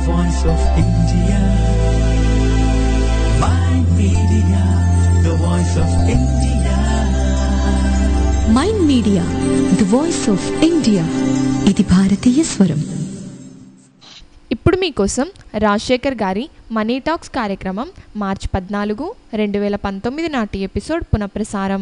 voice of India. Mind Media, the voice of India. Mind media the voice of India ఇది భారతీయ స్వరం ఇప్పుడు మీకోసం రాజశేఖర్ గారి మనీ టాక్స్ కార్యక్రమం మార్చి పద్నాలుగు రెండు వేల పంతొమ్మిది నాటి ఎపిసోడ్ పునఃప్రసారం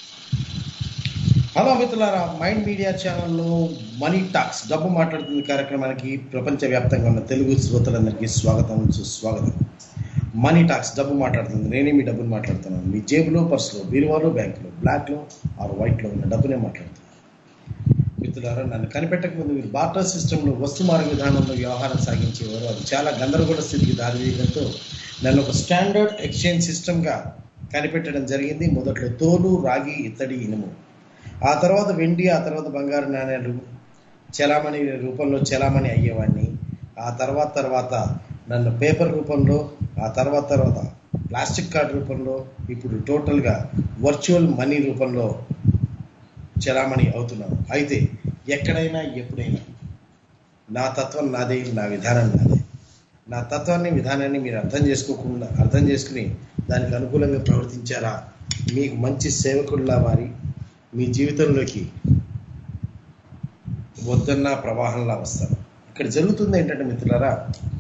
హలో మిత్రులారా మైండ్ మీడియా ఛానల్లో మనీ టాక్స్ డబ్బు మాట్లాడుతుంది కార్యక్రమానికి ప్రపంచవ్యాప్తంగా ఉన్న తెలుగు శ్రోతలందరికీ స్వాగతం సుస్వాగతం మనీ టాక్స్ డబ్బు మాట్లాడుతుంది నేనే మీ డబ్బును మాట్లాడుతున్నాను మీ జేబులో పర్సులో బీరువాలో బ్యాంకులో బ్లాక్లో ఆర్ వైట్లో ఉన్న డబ్బునే మాట్లాడుతున్నాను మిత్రులారా నన్ను కనిపెట్టక ముందు మీరు బార్టర్ సిస్టంలో వస్తు మార్గ విధానంలో వ్యవహారం సాగించేవారు అది చాలా గందరగోళ స్థితికి దారితీయడంతో నన్ను ఒక స్టాండర్డ్ ఎక్స్చేంజ్ సిస్టమ్గా కనిపెట్టడం జరిగింది మొదట్లో తోలు రాగి ఇత్తడి ఇనుము ఆ తర్వాత వెండి ఆ తర్వాత బంగారు నాణ్యాలు చలామణి రూపంలో చలామణి అయ్యేవాడిని ఆ తర్వాత తర్వాత నన్ను పేపర్ రూపంలో ఆ తర్వాత తర్వాత ప్లాస్టిక్ కార్డ్ రూపంలో ఇప్పుడు టోటల్గా వర్చువల్ మనీ రూపంలో చలామణి అవుతున్నాను అయితే ఎక్కడైనా ఎప్పుడైనా నా తత్వం నాదే నా విధానం నాదే నా తత్వాన్ని విధానాన్ని మీరు అర్థం చేసుకోకుండా అర్థం చేసుకుని దానికి అనుకూలంగా ప్రవర్తించారా మీకు మంచి సేవకుల్లా మారి మీ జీవితంలోకి వద్దన్న ప్రవాహంలా వస్తారు ఇక్కడ జరుగుతుంది ఏంటంటే మిత్రులారా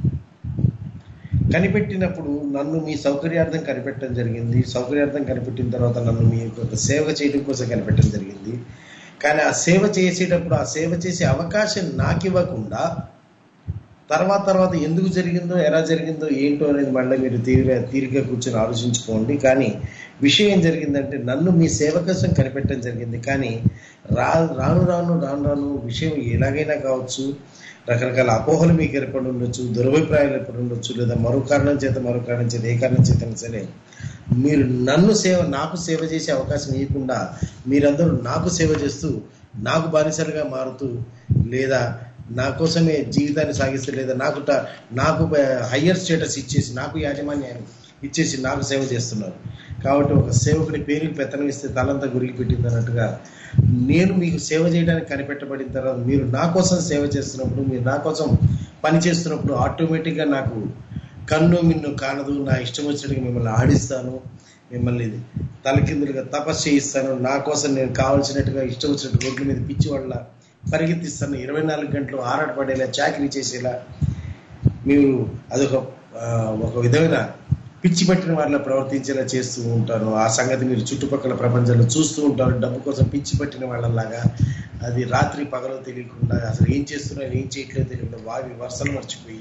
కనిపెట్టినప్పుడు నన్ను మీ సౌకర్యార్థం కనిపెట్టడం జరిగింది సౌకర్యార్థం కనిపెట్టిన తర్వాత నన్ను మీ యొక్క సేవ చేయడం కోసం కనిపెట్టడం జరిగింది కానీ ఆ సేవ చేసేటప్పుడు ఆ సేవ చేసే అవకాశం నాకు ఇవ్వకుండా తర్వాత తర్వాత ఎందుకు జరిగిందో ఎలా జరిగిందో ఏంటో అనేది మళ్ళీ మీరు తీరిక తీరిక కూర్చొని ఆలోచించుకోండి కానీ విషయం ఏం జరిగిందంటే నన్ను మీ సేవ కోసం కనిపెట్టడం జరిగింది కానీ రా రాను రాను రాను రాను విషయం ఎలాగైనా కావచ్చు రకరకాల అపోహలు మీకు ఏర్పడి ఉండొచ్చు దురభిప్రాయాలు ఏర్పడి ఉండొచ్చు లేదా మరో కారణం చేత మరో కారణం చేత ఏ కారణం చేత సరే మీరు నన్ను సేవ నాకు సేవ చేసే అవకాశం ఇవ్వకుండా మీరందరూ నాకు సేవ చేస్తూ నాకు బానిసలుగా మారుతూ లేదా నా కోసమే జీవితాన్ని సాగిస్తే లేదా నాకు ట- నాకు హయ్యర్ స్టేటస్ ఇచ్చేసి నాకు యాజమాన్యాన్ని ఇచ్చేసి నాకు సేవ చేస్తున్నారు కాబట్టి ఒక సేవకుడి పేరుకి పెత్తనం ఇస్తే తలంతా గురికి పెట్టింది అన్నట్టుగా నేను మీకు సేవ చేయడానికి కనిపెట్టబడిన తర్వాత మీరు నా కోసం సేవ చేస్తున్నప్పుడు మీరు నా కోసం పని చేస్తున్నప్పుడు ఆటోమేటిక్గా నాకు కన్ను మిన్ను కానదు నా ఇష్టం వచ్చినట్టుగా మిమ్మల్ని ఆడిస్తాను మిమ్మల్ని తలకిందులుగా తపస్సు చేయిస్తాను నా కోసం నేను కావాల్సినట్టుగా ఇష్టం వచ్చినట్టు రోడ్ల మీద పిచ్చి వాళ్ళ పరిగెత్తిస్తాను ఇరవై నాలుగు గంటలు ఆరాటపడేలా చాకరీ చేసేలా మీరు అదొక ఆ, ఒక విధమైన పిచ్చి పట్టిన వాళ్ళ ప్రవర్తించేలా చేస్తూ ఉంటారు ఆ సంగతి మీరు చుట్టుపక్కల ప్రపంచంలో చూస్తూ ఉంటారు డబ్బు కోసం పిచ్చి పట్టిన వాళ్ళలాగా అది రాత్రి పగలు తెలియకుండా అసలు ఏం చేస్తున్నారు ఏం చేయట్లేదు తెలియకుండా వావి వరుసలు మర్చిపోయి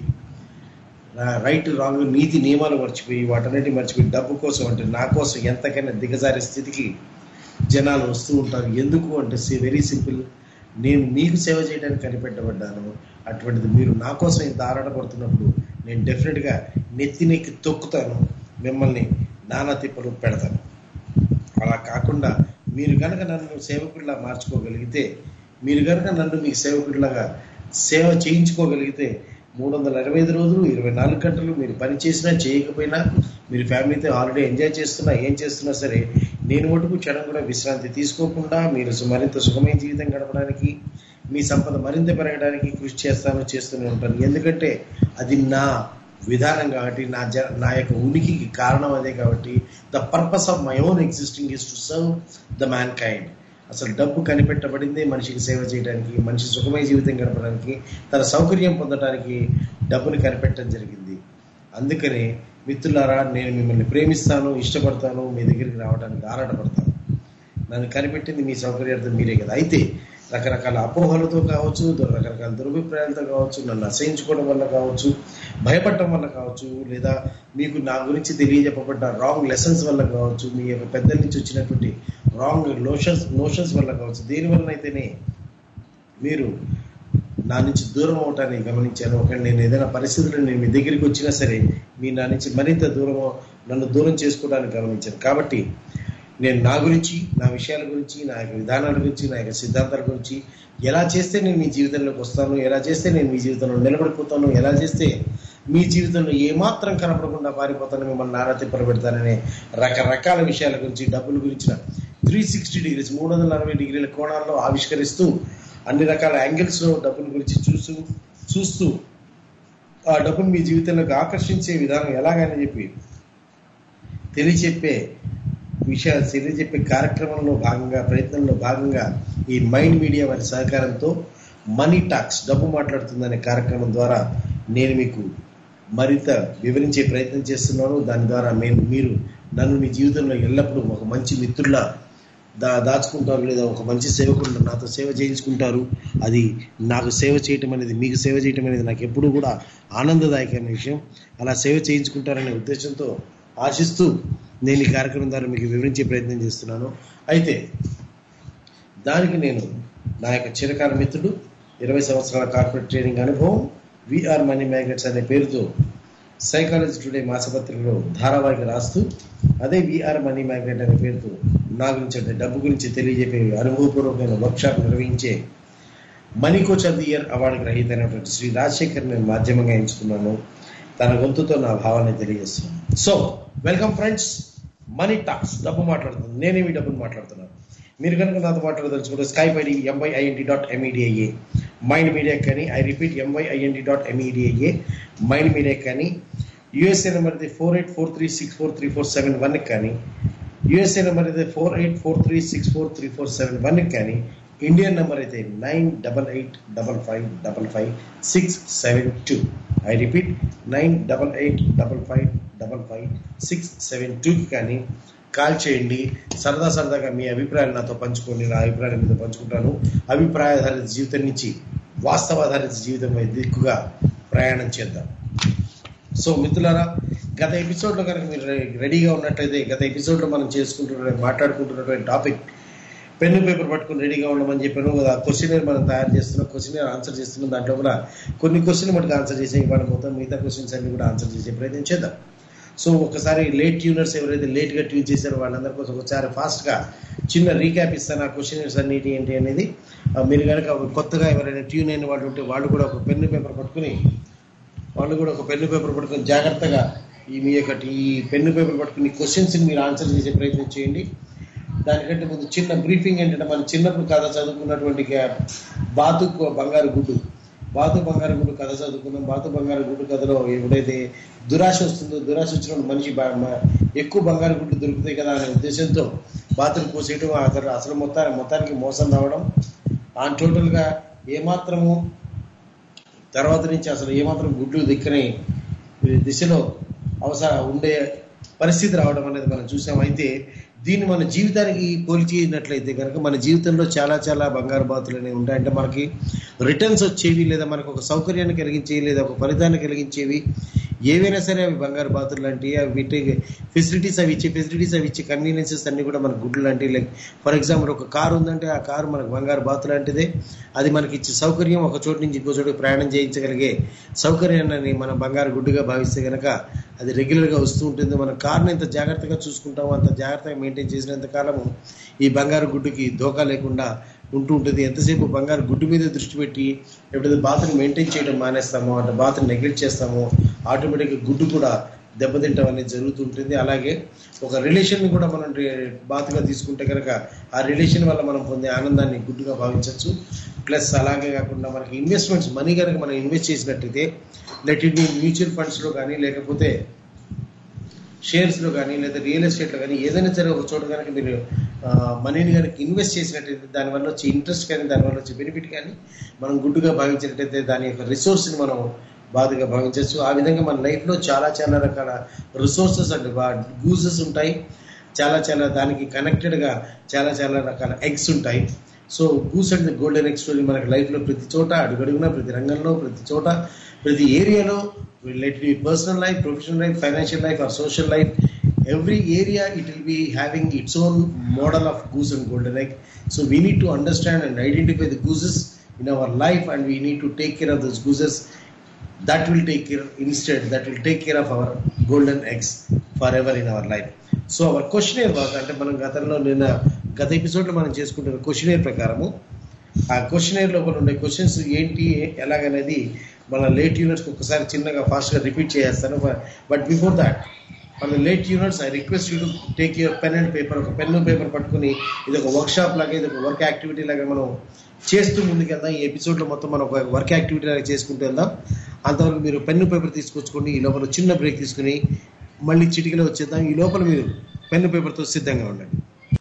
రైట్ రాంగ్ నీతి నియమాలు మర్చిపోయి వాటన్నిటి మర్చిపోయి డబ్బు కోసం అంటే నా కోసం ఎంతకైనా దిగజారే స్థితికి జనాలు వస్తూ ఉంటారు ఎందుకు అంటే వెరీ సింపుల్ నేను మీకు సేవ చేయడానికి కనిపెట్టబడ్డాను అటువంటిది మీరు నా కోసం ఇంత ఆరాటపడుతున్నప్పుడు నేను డెఫినెట్గా నెత్తి నెక్కి తొక్కుతాను మిమ్మల్ని నానా తిప్పలు పెడతాను అలా కాకుండా మీరు కనుక నన్ను సేవకుడిలా మార్చుకోగలిగితే మీరు కనుక నన్ను మీకు సేవకుడిలాగా సేవ చేయించుకోగలిగితే మూడు వందల అరవై ఐదు రోజులు ఇరవై నాలుగు గంటలు మీరు పని చేసినా చేయకపోయినా మీరు ఫ్యామిలీతో ఆల్రెడీ ఎంజాయ్ చేస్తున్నా ఏం చేస్తున్నా సరే నేను మటుకు క్షణం కూడా విశ్రాంతి తీసుకోకుండా మీరు సు- మరింత సుఖమైన జీవితం గడపడానికి మీ సంపద మరింత పెరగడానికి కృషి చేస్తాను చేస్తూనే ఉంటాను ఎందుకంటే అది నా విధానం కాబట్టి నా జ నా యొక్క ఉనికికి కారణం అదే కాబట్టి the purpose of my own existing is to serve the mankind అసలు డబ్బు కనిపెట్టబడిందే మనిషికి సేవ చేయడానికి మనిషి సుఖమైన జీవితం గడపడానికి తన సౌకర్యం పొందడానికి డబ్బుని కనిపెట్టడం జరిగింది అందుకని మిత్రులారా నేను మిమ్మల్ని ప్రేమిస్తాను ఇష్టపడతాను మీ దగ్గరికి రావడానికి ఆరాటపడతాను నన్ను కనిపెట్టింది మీ సౌకర్యార్థం మీరే కదా అయితే రకరకాల అపోహలతో కావచ్చు దు- రకరకాల దురభిప్రాయాలతో కావచ్చు నన్ను అసహించుకోవడం వల్ల కావచ్చు భయపడటం వల్ల కావచ్చు లేదా మీకు నా గురించి తెలియజెప్పబడ్డ రాంగ్ లెసన్స్ వల్ల కావచ్చు మీ యొక్క పెద్దల నుంచి వచ్చినటువంటి రాంగ్ నోషన్స్ నోషన్స్ వల్ల కావచ్చు దేని వల్ల అయితేనే మీరు నా నుంచి దూరం అవటాన్ని గమనించాను ఒక నేను ఏదైనా పరిస్థితుల్లో నేను మీ దగ్గరికి వచ్చినా సరే మీ నా నుంచి మరింత దూరం నన్ను దూరం చేసుకోవడానికి గమనించాను కాబట్టి నేను నా గురించి నా విషయాల గురించి నా యొక్క విధానాల గురించి నా యొక్క సిద్ధాంతాల గురించి ఎలా చేస్తే నేను మీ జీవితంలోకి వస్తాను ఎలా చేస్తే నేను మీ జీవితంలో నిలబడిపోతాను ఎలా చేస్తే మీ జీవితంలో ఏమాత్రం కనపడకుండా పారిపోతాను మిమ్మల్ని నానా తిప్పలు పెడతాననే రకరకాల విషయాల గురించి డబ్బుల గురించిన త్రీ సిక్స్టీ డిగ్రీస్ మూడు వందల అరవై డిగ్రీల కోణాల్లో ఆవిష్కరిస్తూ అన్ని రకాల యాంగిల్స్లో డబ్బుల గురించి చూస్తూ చూస్తూ ఆ డబ్బును మీ జీవితంలోకి ఆకర్షించే విధానం ఎలాగని చెప్పి తెలియచెప్పే విషయాలు తెలియజెప్పే కార్యక్రమంలో భాగంగా ప్రయత్నంలో భాగంగా ఈ మైండ్ మీడియా వారి సహకారంతో మనీ టాక్స్ డబ్బు మాట్లాడుతుందనే కార్యక్రమం ద్వారా నేను మీకు మరింత వివరించే ప్రయత్నం చేస్తున్నాను దాని ద్వారా నేను మీరు నన్ను మీ జీవితంలో ఎల్లప్పుడూ ఒక మంచి మిత్రుల దా దాచుకుంటారు లేదా ఒక మంచి సేవకుడు నాతో సేవ చేయించుకుంటారు అది నాకు సేవ చేయటం అనేది మీకు సేవ చేయటం అనేది నాకు ఎప్పుడూ కూడా ఆనందదాయకమైన విషయం అలా సేవ చేయించుకుంటారనే ఉద్దేశంతో ఆశిస్తూ నేను ఈ కార్యక్రమం ద్వారా మీకు వివరించే ప్రయత్నం చేస్తున్నాను అయితే దానికి నేను నా యొక్క చిరకాల మిత్రుడు ఇరవై సంవత్సరాల కార్పొరేట్ ట్రైనింగ్ అనుభవం విఆర్ మనీ మ్యాగ్నెట్స్ అనే పేరుతో సైకాలజీ టుడే మాసపత్రికలో ధారావాహిక రాస్తూ అదే విఆర్ మనీ మ్యాగ్నెట్ అనే పేరుతో నా గురించి అంటే డబ్బు గురించి తెలియజెప్పే అనుభవపూర్వకమైన వర్క్షాప్ నిర్వహించే money coach of the year award గ్రహీత అయినటువంటి శ్రీ రాజశేఖర్ నేను మాధ్యమంగా ఎంచుకున్నాను తన గొంతుతో నా భావాన్ని తెలియజేస్తున్నాను so welcome friends money talks డబ్బు మాట్లాడుతుంది నేనేమి డబ్బును మాట్లాడుతున్నాను మీరు కనుక నాతో మాట్లాడదలుచుకుంటే Skype ID MYINT dot MEDIA mind media కానీ I repeat MYINT dot MEDIA mind media కానీ యూఎస్ఏ నెంబర్ ఇది four eight four three six four three four seven one కానీ యూఎస్ఏ నెంబర్ అయితే four eight four three six four three four seven one కానీ Indian number అయితే nine double eight double five double five six seven two I repeat nine double eight double five double five six seven టూకి కానీ call చేయండి సరదా సరదాగా మీ అభిప్రాయాలు నాతో పంచుకోండి నా అభిప్రాయాలు మీతో పంచుకుంటాను అభిప్రాయాధారిత జీవితం నుంచి వాస్తవాధారిత జీవితం వైపు దిక్కుగా ప్రయాణం చేద్దాం సో మిత్రులారా గత ఎపిసోడ్లో కనుక మీరు రె- రెడీగా ఉన్నట్లయితే గత ఎపిసోడ్లో మనం చేసుకుంటున్న మాట్లాడుకుంటున్నటువంటి టాపిక్ పెన్ను పేపర్ పట్టుకుని రెడీగా ఉండమని చెప్పాను కదా క్వశ్చన్ మనం తయారు చేస్తున్నాం క్వశ్చన్ ఆన్సర్ చేస్తున్నాం దాంట్లో కూడా కొన్ని క్వశ్చన్ మటుకు ఆన్సర్ చేసే ఇవాళ మొత్తం మిగతా క్వశ్చన్స్ అన్ని కూడా ఆన్సర్ చేసే ప్రయత్నం చేద్దాం సో ఒకసారి లేట్ ట్యూనర్స్ ఎవరైతే లేట్గా ట్యూన్ చేశారో వాళ్ళందరి కోసం ఒకసారి ఫాస్ట్గా చిన్న రీక్యాప్ ఇస్తాను ఆ క్వశ్చన్స్ అన్నిటి ఏంటి అనేది ఆ, మీరు కనుక కొత్తగా ఎవరైనా ట్యూన్ అయిన వాళ్ళు ఉంటే వాళ్ళు కూడా ఒక పెన్ను పేపర్ పట్టుకుని వాళ్ళు కూడా ఒక పెన్ను పేపర్ పట్టుకొని జాగ్రత్తగా ఈ మీ యొక్క ఈ పెన్ను పేపర్ పట్టుకుని క్వశ్చన్స్ని మీరు ఆన్సర్ చేసే ప్రయత్నం చేయండి దానికంటే ముందు చిన్న బ్రీఫింగ్ ఏంటంటే మనం చిన్నప్పుడు కథ చదువుకున్నటువంటి గా- బాతు కు- బంగారు గుడ్డు బాతు బంగారు గుడ్డు కథ చదువుకున్నాం బాతు బంగారు గుడ్డు కథలో ఎప్పుడైతే దురాశ వస్తుందో దురాశ వచ్చినప్పుడు మనిషి బా- మ- ఎక్కువ బంగారు గుడ్డు దొరుకుతాయి కదా అనే ఉద్దేశంతో బాతులు పోసేయడం ఆ తర్వాత అసలు మొత్తాన్ని మొత్తానికి మోసం రావడం ఆ టోటల్గా ఏమాత్రము తర్వాత నుంచి అసలు ఏమాత్రం గుడ్లు దిక్కని దిశలో అవసరం ఉండే పరిస్థితి రావడం అనేది మనం చూసాం అయితే దీన్ని మన జీవితానికి పోల్చినట్లయితే కనుక మన జీవితంలో చాలా చాలా బంగారు బాతులు అనేవి ఉంటాయి అంటే మనకి రిటర్న్స్ వచ్చేవి లేదా మనకు ఒక సౌకర్యాన్ని కలిగించేవి లేదా ఒక ఫలితాన్ని కలిగించేవి ఏవైనా సరే అవి బంగారు బాతులు లాంటివి అవి వీటి ఫెసిలిటీస్ అవి ఇచ్చే ఫెసిలిటీస్ అవి ఇచ్చే కన్వీనియన్సెస్ అన్ని కూడా మనకు గుడ్లు లాంటివి లైక్ ఫర్ ఎగ్జాంపుల్ ఒక కారు ఉందంటే ఆ కారు మనకు బంగారు బాతు లాంటిదే అది మనకి ఇచ్చే సౌకర్యం ఒక చోటు నుంచి ఇంకో చోటుకి ప్రయాణం చేయించగలిగే సౌకర్యాన్ని మనం బంగారు గుడ్డుగా భావిస్తే కనుక అది రెగ్యులర్గా వస్తూ ఉంటుంది మన కార్ని ఎంత జాగ్రత్తగా చూసుకుంటామో అంత జాగ్రత్తగా మెయింటైన్ చేసినంత కాలము ఈ బంగారు గుడ్డుకి దోకా లేకుండా ఉంటూ ఉంటుంది ఎంతసేపు బంగారు గుడ్డు మీద దృష్టి పెట్టి ఎప్పుడైతే బాతుని మెయింటైన్ చేయడం మానేస్తామో అంటే బాతుని నెగ్లెక్ట్ చేస్తామో ఆటోమేటిక్గా గుడ్డు కూడా దెబ్బతింటం అనేది జరుగుతుంటుంది అలాగే ఒక రిలేషన్ కూడా మనం రి- బాతుగా తీసుకుంటే కనుక ఆ రిలేషన్ వల్ల మనం పొందే ఆనందాన్ని గుడ్డుగా భావించవచ్చు ప్లస్ అలాగే కాకుండా మనకి ఇన్వెస్ట్మెంట్స్ మనీ కనుక మనం ఇన్వెస్ట్ చేసినట్టయితే లెట్ ఇట్ మ్యూచువల్ ఫండ్స్లో కానీ లేకపోతే షేర్స్లో కానీ లేదా రియల్ ఎస్టేట్లో కానీ ఏదైనా సరే ఒక చోట కనుక మీరు ఆ, మనీని కనుక ఇన్వెస్ట్ చేసినట్టయితే దానివల్ల వచ్చే ఇంట్రెస్ట్ కానీ దానివల్ల వచ్చే బెనిఫిట్ కానీ మనం గుడ్డుగా భావించినట్టయితే దాని యొక్క రిసోర్స్ని మనం బాధగా భావించవచ్చు ఆ విధంగా మన లైఫ్లో చాలా చాలా రకాల రిసోర్సెస్ అండ్ గూజెస్ ఉంటాయి చాలా చాలా దానికి కనెక్టెడ్గా చాలా చాలా రకాల ఎగ్స్ ఉంటాయి so goose and golden egg story మనకి లైఫ్లో ప్రతి చోట అడుగడుగునా ప్రతి రంగంలో ప్రతి చోట ప్రతి ఏరియాలో let be personal life professional life financial life or social life every area it will be having its own model of goose and golden egg so we need to understand and identify the gooses in our life and we need to take care of those gooses that will take care instead that will take care of our golden eggs forever in our life so our questionnaire was అంటే మనం గతంలో నిన్న గత ఎపిసోడ్లో మనం చేసుకుంటున్న questionnaire ప్రకారము ఆ క్వశ్చనేర్ లోపల ఉండే క్వశ్చన్స్ ఏంటి ఎలాగనేది మన లేట్ యూనిట్స్కి ఒకసారి చిన్నగా ఫాస్ట్గా రిపీట్ చేస్తాను బట్ బిఫోర్ దాట్ మన let units I request you to take your pen and paper ఒక పెన్ను పేపర్ పట్టుకుని ఇది ఒక వర్క్ షాప్ లాగా ఇది ఒక వర్క్ యాక్టివిటీ లాగా మనం చేస్తూ ముందుకెళ్దాం ఈ ఎపిసోడ్లో మొత్తం మనం ఒక వర్క్ యాక్టివిటీ లాగా చేసుకుంటూ వెళ్దాం అంతవరకు మీరు పెన్ను పేపర్ తీసుకొచ్చుకోండి ఈ లోపల చిన్న బ్రేక్ తీసుకుని మళ్ళీ చిటికలో వచ్చేద్దాం ఈ లోపల మీరు పెన్ను పేపర్తో సిద్ధంగా ఉండండి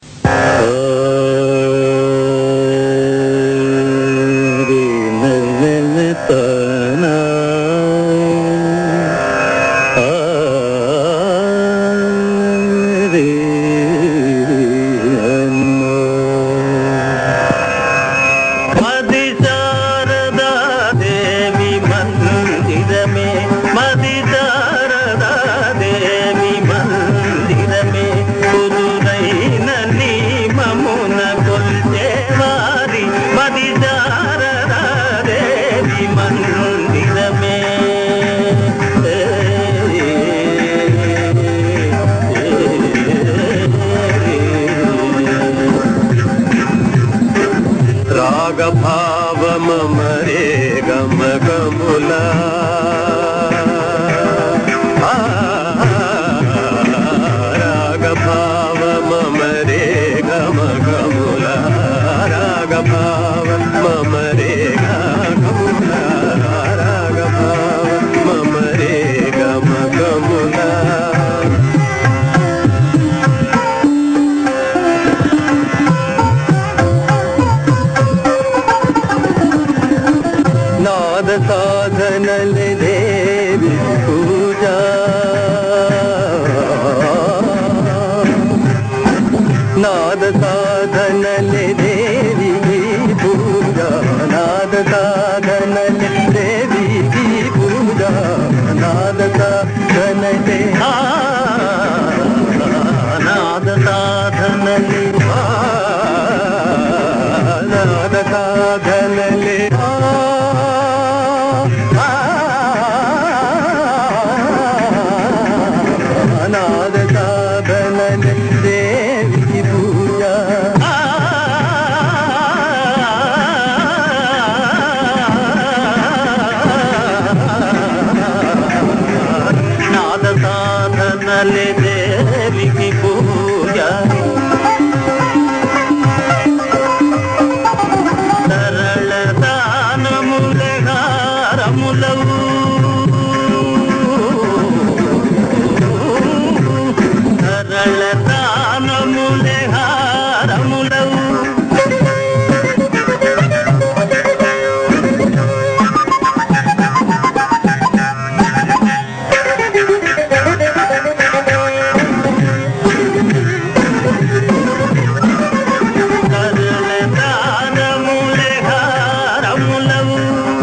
మది శారదా దేవి మందిరమే మది శారదా దేవి మందిరమే కుదురైన నియమమున కొల్చేవారి మది శారదా దేవి మందిరమే రాగభావమరే గమ గముల రాగభావమరే గమ గముల రాగభావ మమరే గముల రాగభావ మమరే గమ గముల నాద సాధనల దేవి పూజ నాద సాధనల దేవి పూజ నాద సాధనల దేవి పూజ నాద సాధనలే ఆ, నాద సాధనలే ఆ, నాద సాధనలే ఆ, ఆ, నాద సాధనలే దేవి పూజ నాద సాధనలే దేవికి పూజ సరళ దానములే హారములవు సరళ దానములే హారములవు సరళ దానములే హారములవు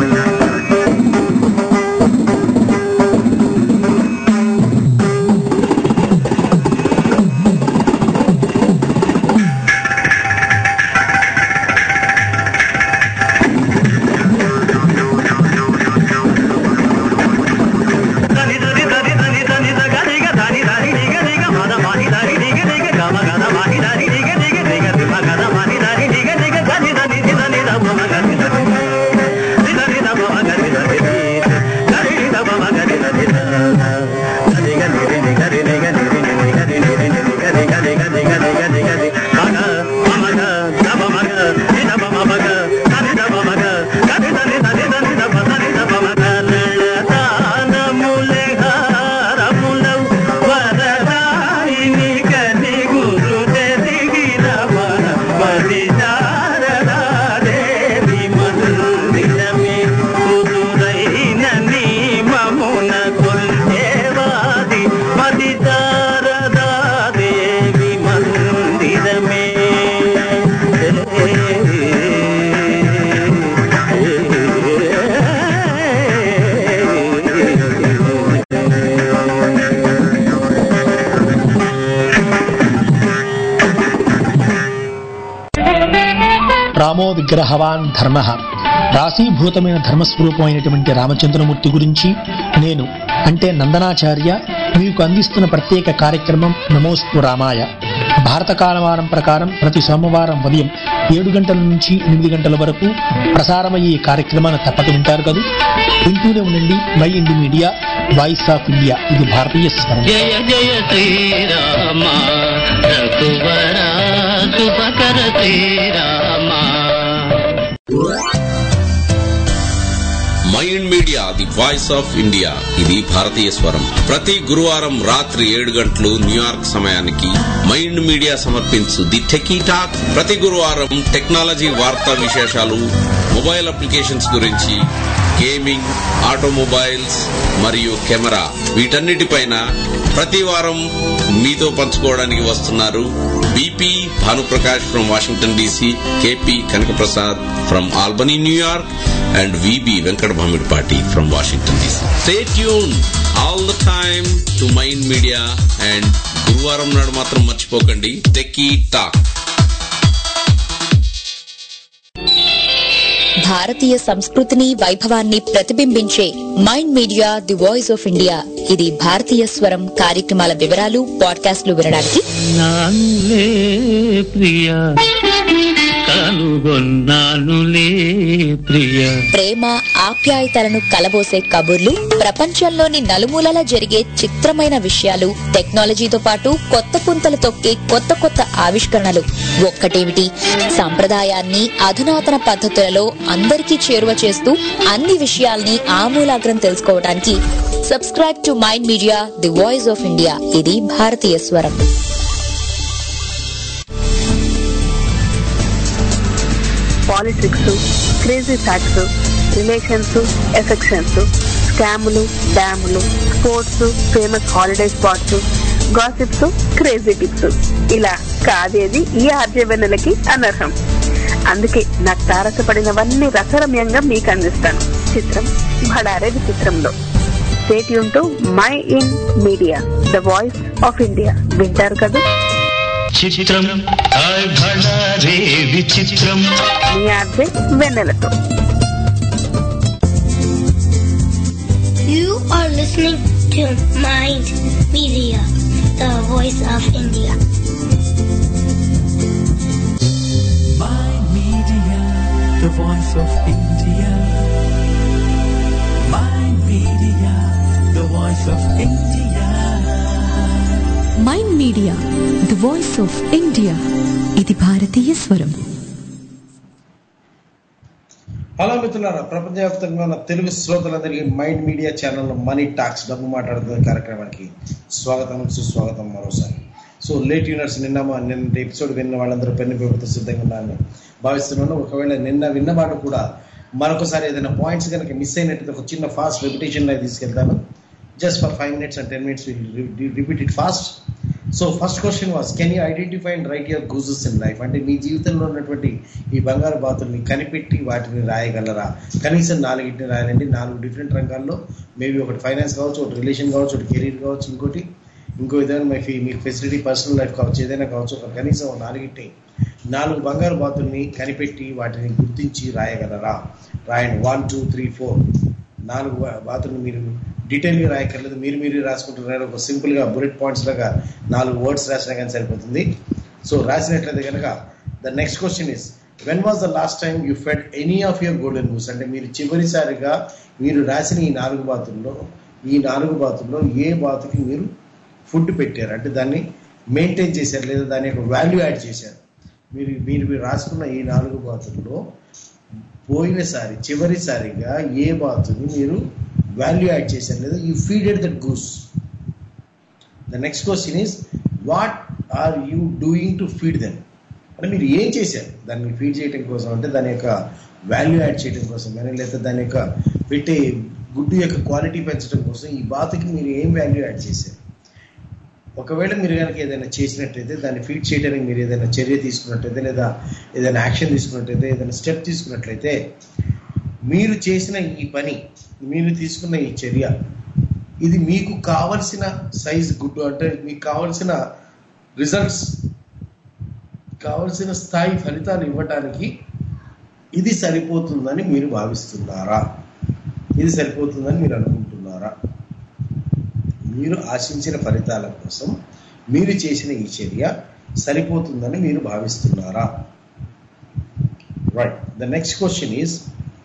దని దని దని దని దని దగ దిగ దని దని దిగ దిగ మద మాహి దని దిగ దిగ గమ గద మాహి దని దిగ దిగ దిగ దిమ గద మాహి దని దిగ దిగ దని దని ది దని ద మమ గది దని ది దని ద మమ గది దని ది దని ద మమ గది దని ద దని గ ని రి ని గ రి ని గ ని రి ని ని గ రి ని రి ని ని గ ని గ ని గ ని గ ని గ ని గ ని మగ మమ గ ద మమ గ ది ద మమ మగ దని ద మమ గ గది దని దని దని ద మ దని ద మమ గ దానములే హారములవు వరదాయిని కని గురు దిగిన మన మది శారదా దేవి మందిరమే కుదురైన నియమమున కొల్చేవాది మది శారదా దేవి మందిరమే రామో విగ్రహవాన్ ధర్మ రాశీభూతమైన ధర్మస్వరూపమైనటువంటి రామచంద్రమూర్తి గురించి నేను అంటే నందనాచార్య మీకు అందిస్తున్న ప్రత్యేక కార్యక్రమం నమోస్తు రామాయ భారత కాలమానం ప్రకారం ప్రతి సోమవారం ఉదయం ఏడు గంటల నుంచి ఎనిమిది గంటల వరకు ప్రసారమయ్యే ఈ కార్యక్రమాన్ని తప్పక వింటారు కదా వింటూనే ఉండండి Mind Media voice of India ఇది భారతీయ స్వరం జయ జయ శ్రీరామ రఘువర శుభకర శ్రీరామ my Mind media the voice of India ఇది భారతీయ స్వరం ప్రతి గురువారం రాత్రి ఏడు గంటలు న్యూయార్క్ సమయానికి మైండ్ మీడియా సమర్పించు ది టెకీ టాక్ ప్రతి గురువారం టెక్నాలజీ వార్తా విశేషాలు మొబైల్ అప్లికేషన్స్ గురించి గేమింగ్ ఆటోమొబైల్స్ మరియు కెమెరా వీటన్నిటిపైన ప్రతి వారం మీతో పంచుకోవడానికి వస్తున్నారు BP Bhanuprakash from Washington DC KP Kanakaprasad from Albany New York and VB Venkata Bhamidipati from Washington DC stay tune all the time to Mind Media and గురువారం నాడు మాత్రం మర్చిపోకండి టెకీ టాక్ భారతీయ సంస్కృతిని వైభవాన్ని ప్రతిబింబించే Mind media the voice of India ఇది భారతీయ స్వరం కార్యక్రమాల వివరాలు పాడ్కాస్ట్లు వినడానికి నానులే ప్రియ కనుగొన్నానులే ప్రియ ప్రేమ ఆప్యాయతలను కలబోసే కబుర్లు ప్రపంచంలోని నలుమూలల జరిగే చిత్రమైన విషయాలు టెక్నాలజీతో పాటు కొత్త పుంతలు తొక్కే కొత్త కొత్త ఆవిష్కరణలు ఒక్కటేమిటి సంప్రదాయాన్ని అధునాతన పద్ధతులలో అందరికీ చేరువ చేస్తూ అన్ని విషయాల్ని ఆమూలాగ్రం తెలుసుకోవడానికి subscribe to Mind media the voice of India ఇది భారతీయ స్వరం politics crazy facts relations affections స్కాములు డ్యాములు sports famous holiday spots gossips crazy tips ఇలా కాదేది ఈ ఆర్జవెన్నెలకి అనర్హం అందుకే నాకు తారసపడినవన్నీ రసరమ్యంగా మీకు అందిస్తాను చిత్రం భడారే విచిత్రంలో stay tuned my in media the voice of India వింటారు కదా చిత్రం హాయ్ భళా రే విచిత్రం మీ ఆర్జే వెన్నెలతో You are listening to Mind Media, the voice of India. Mind Media, the voice of India. Mind Media, the voice of India. Mind media the voice of India ఇది భారతీయ స్వరం హలో మిత్రులారా ప్రపంచవ్యాప్తంగా ఉన్న తెలుగు శ్రోతలందరికీ Mind Media channel money talks డబ్బు మాట్లాడుతున్న కార్యక్రమానికి స్వాగతం సుస్వాగతం మరోసారి సో లేట్ యూనర్స్ నిన్న మా- నిన్న ఎపిసోడ్ విన్న వాళ్ళందరూ పెన్ను పేపర్తో సిద్ధంగా ఉన్నారని భావిస్తున్నాను ఒకవేళ నిన్న విన్న వాళ్ళు కూడా మరొకసారి ఏదైనా పాయింట్స్ కనుక మిస్ అయినట్టు ఒక చిన్న ఫాస్ట్ రెపిటేషన్ లో తీసుకెళ్తాను just for five minutes and ten minutes repeat it fast so first question was can you identify and write your gooses in life అంటే మీ జీవితంలో ఉన్నటువంటి ఈ బంగారు బాతుల్ని కనిపెట్టి వాటిని రాయగలరా కనీసం నాలుగింటిని రాయాలండి నాలుగు డిఫరెంట్ రంగాల్లో మేబీ ఒకటి ఫైనాన్స్ కావచ్చు ఒకటి రిలేషన్ కావచ్చు ఒకటి కెరీర్ కావచ్చు ఇంకోటి ఇంకో ఏదైనా మీ ఫీ- మీ ఫెసిలిటీ పర్సనల్ లైఫ్ కావచ్చు ఏదైనా కావచ్చు ఒక కనీసం ఒక నాలుగింటి నాలుగు బంగారు బాతుల్ని కనిపెట్టి వాటిని గుర్తించి రాయగలరా రాయండి వన్ టూ త్రీ ఫోర్ నాలుగు బా- బాతుల్ని మీరు డీటెయిల్గా రాయక్కర్లేదు మీరు మీరు రాసుకుంటున్నారు ఒక సింపుల్గా బుల్లెట్ పాయింట్స్ లాగా నాలుగు వర్డ్స్ రాసినా కానీ సరిపోతుంది సో రాసినట్లయితే కనుక the next question is when was the last time you fed any of your golden news అంటే మీరు చివరిసారిగా మీరు రాసిన ఈ నాలుగు బాతుల్లో ఈ నాలుగు బాతుల్లో ఏ బాతుకి మీరు ఫుడ్ పెట్టారు అంటే దాన్ని మెయింటైన్ చేశారు లేదా దాని యొక్క వాల్యూ యాడ్ చేశారు మీరు మీరు మీరు రాసుకున్న ఈ నాలుగు బాతుల్లో పోయినసారి చివరిసారిగా ఏ బాతుని మీరు వాల్యూ యాడ్ చేశారు లేదా you feeded that goose the next question is what are you doing to feed them అంటే మీరు ఏం చేశారు దాన్ని ఫీడ్ చేయడం కోసం అంటే దాని యొక్క వాల్యూ యాడ్ చేయడం కోసం కానీ లేదా దాని యొక్క పెట్టే గుడ్డు యొక్క క్వాలిటీ పెంచడం కోసం ఈ బాతుకి మీరు ఏం వాల్యూ యాడ్ చేశారు ఒకవేళ మీరు కనుక ఏదైనా చేసినట్టయితే దాన్ని ఫీడ్ చేయడానికి మీరు ఏదైనా చర్య తీసుకున్నట్టయితే లేదా ఏదైనా యాక్షన్ తీసుకున్నట్టయితే ఏదైనా స్టెప్ తీసుకున్నట్లయితే మీరు చేసిన ఈ పని మీరు తీసుకున్న ఈ చర్య ఇది మీకు కావలసిన సైజ్ గుడ్డు అంటే మీకు కావలసిన రిజల్ట్స్ కావలసిన స్థాయి ఫలితాలు ఇవ్వటానికి ఇది సరిపోతుందని మీరు భావిస్తున్నారా ఇది సరిపోతుందని మీరు అనుకుంటున్నారా మీరు ఆశించిన ఫలితాల కోసం మీరు చేసిన ఈ చర్య సరిపోతుందని మీరు భావిస్తున్నారా right the next question is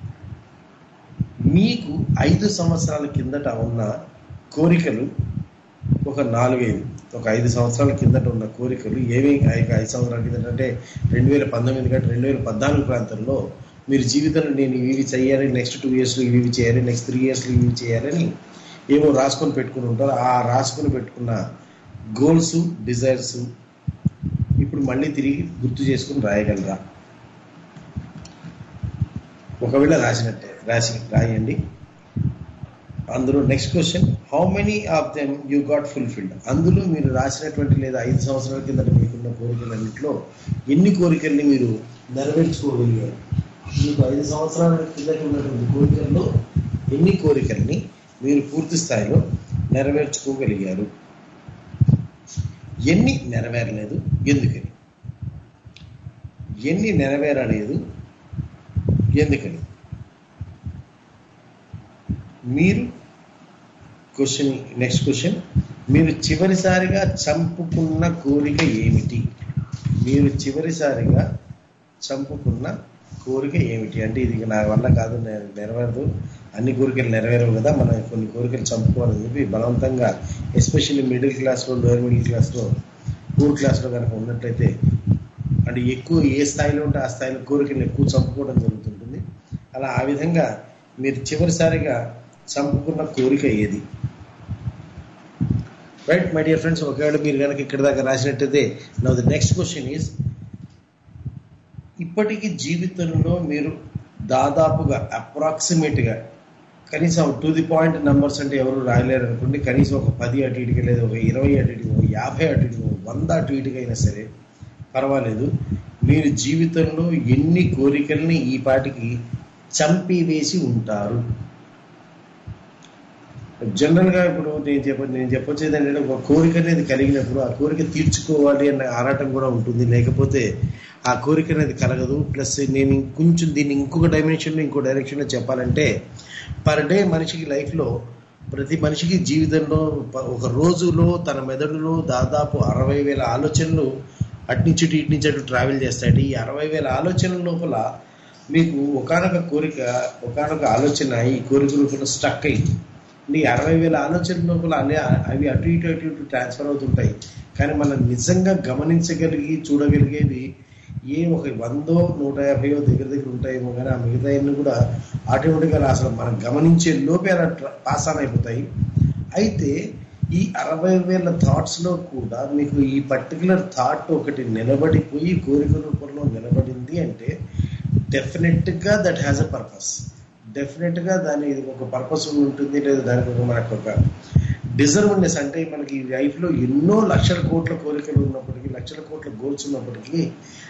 మీకు ఐదు సంవత్సరాల కిందట ఉన్న కోరికలు ఒక నాలుగైదు ఒక ఐదు సంవత్సరాల కిందట ఉన్న కోరికలు ఏవి ఐదు ఐదు సంవత్సరాల కిందట అంటే రెండు వేల పంతొమ్మిది కంటే రెండు వేల పద్నాలుగు ప్రాంతంలో మీరు జీవితంలో నేను ఇవి చేయాలి నెక్స్ట్ టూ ఇయర్స్లో ఇవి ఇవి చేయాలి నెక్స్ట్ త్రీ ఇయర్స్లో ఇవి చేయాలని ఏమో రాసుకొని పెట్టుకుని ఉంటారు ఆ రాసుకొని పెట్టుకున్న గోల్స్ డిజైర్స్ ఇప్పుడు మళ్ళీ తిరిగి గుర్తు చేసుకుని రాయగలరా ఒకవేళ రాసినట్టే రాసి రాయండి అందులో next question how many of them you got fulfilled అందులో మీరు రాసినటువంటి లేదా ఐదు సంవత్సరాల కిందట మీకున్న కోరికలన్నింటిలో ఎన్ని కోరికల్ని మీరు నెరవేర్చుకోగలిగారు మీకు ఐదు సంవత్సరాల కిందట ఉన్నటువంటి కోరికల్లో ఎన్ని కోరికల్ని మీరు పూర్తి స్థాయిలో నెరవేర్చుకోగలిగారు ఎన్ని నెరవేరలేదు ఎందుకని ఎన్ని నెరవేరలేదు ఎందుకని మీరు క్వశ్చన్ నెక్స్ట్ క్వశ్చన్ మీరు చివరిసారిగా చంపుకున్న కోరిక ఏమిటి మీరు చివరిసారిగా చంపుకున్న కోరిక ఏమిటి అంటే ఇది నా వల్ల కాదు నె- నెరవేరదు అన్ని కోరికలు నెరవేరవు కదా మనం కొన్ని కోరికలు చంపుకోవాలని చెప్పి బలవంతంగా ఎస్పెషల్లీ మిడిల్ క్లాస్లో లోయర్ మిడిల్ క్లాస్లో పూర్ క్లాస్లో కనుక ఉన్నట్లయితే అంటే ఎక్కువ ఏ స్థాయిలో ఉంటే ఆ స్థాయిలో కోరికలు ఎక్కువ చంపుకోవడం జరుగుతుంటుంది అలా ఆ విధంగా మీరు చివరిసారిగా చంపుకున్న కోరిక ఏది రైట్ మై డియర్ ఫ్రెండ్స్ ఒకవేళ మీరు కనుక ఇక్కడ దాకా రాసినట్టయితే now the next question is ఇప్పటికీ జీవితంలో మీరు దాదాపుగా అప్రాక్సిమేట్గా కనీసం టు ది పాయింట్ నెంబర్స్ అంటే ఎవరు రాయలేరు అనుకోండి కనీసం ఒక పది అటు ఇటుగా లేదా ఒక ఇరవై అటు ఇటుగా ఒక యాభై అటు ఇటుగా ఒక వంద అటు ఇటుగా అయినా సరే పర్వాలేదు మీరు జీవితంలో ఎన్ని కోరికల్ని ఈ పాటికి చంపివేసి ఉంటారు జనరల్గా ఇప్పుడు నేను చెప్ప నేను చెప్పొచ్చేది ఏంటంటే ఒక కోరిక అనేది కలిగినప్పుడు ఆ కోరిక తీర్చుకోవాలి అన్న ఆరాటం కూడా ఉంటుంది లేకపోతే ఆ కోరిక అనేది కలగదు ప్లస్ నేను ఇంకొంచెం దీన్ని ఇంకొక డైమెన్షన్లో ఇంకో డైరెక్షన్లో చెప్పాలంటే పర్ డే మనిషికి లైఫ్లో ప్రతి మనిషికి జీవితంలో ప- ఒక రోజులో తన మెదడులో దాదాపు అరవై వేల ఆలోచనలు అట్నుంచి ఇటు ఇటు నుంచి అటు ట్రావెల్ చేస్తాయి ఈ అరవై వేల ఆలోచనల లోపల మీకు ఒకనొక కోరిక ఒకనొక ఆలోచన ఈ కోరిక రూపంలో స్టక్ అయింది ఈ అరవై వేల ఆలోచన లోపల అనే అవి అటు ఇటు అటు ఇటు ట్రాన్స్ఫర్ అవుతుంటాయి కానీ మనం నిజంగా గమనించగలిగి చూడగలిగేవి ఏ ఒక వందో నూట యాభైయో దగ్గర దగ్గర ఉంటాయేమో కానీ ఆ మిగతా అన్ని కూడా ఆటోమేటిక్గా అసలు మనం గమనించే లోపే అలా పాస్ ఆన్ అయిపోతాయి అయితే ఈ అరవై వేల థాట్స్లో కూడా మీకు ఈ పర్టికులర్ థాట్ ఒకటి నిలబడిపోయి కోరిక రూపంలో నిలబడింది అంటే డెఫినెట్గా దట్ హ్యాస్ అ పర్పస్ డెఫినెట్గా దాని ఒక పర్పస్ ఉంటుంది లేదా దానికి ఒక మనకు ఒక డిజర్వ్నెస్ అంటే మనకి ఈ లైఫ్లో ఎన్నో లక్షల కోట్ల కోరికలు ఉన్నప్పటికీ లక్షల కోట్ల గోల్స్ ఉన్నప్పటికీ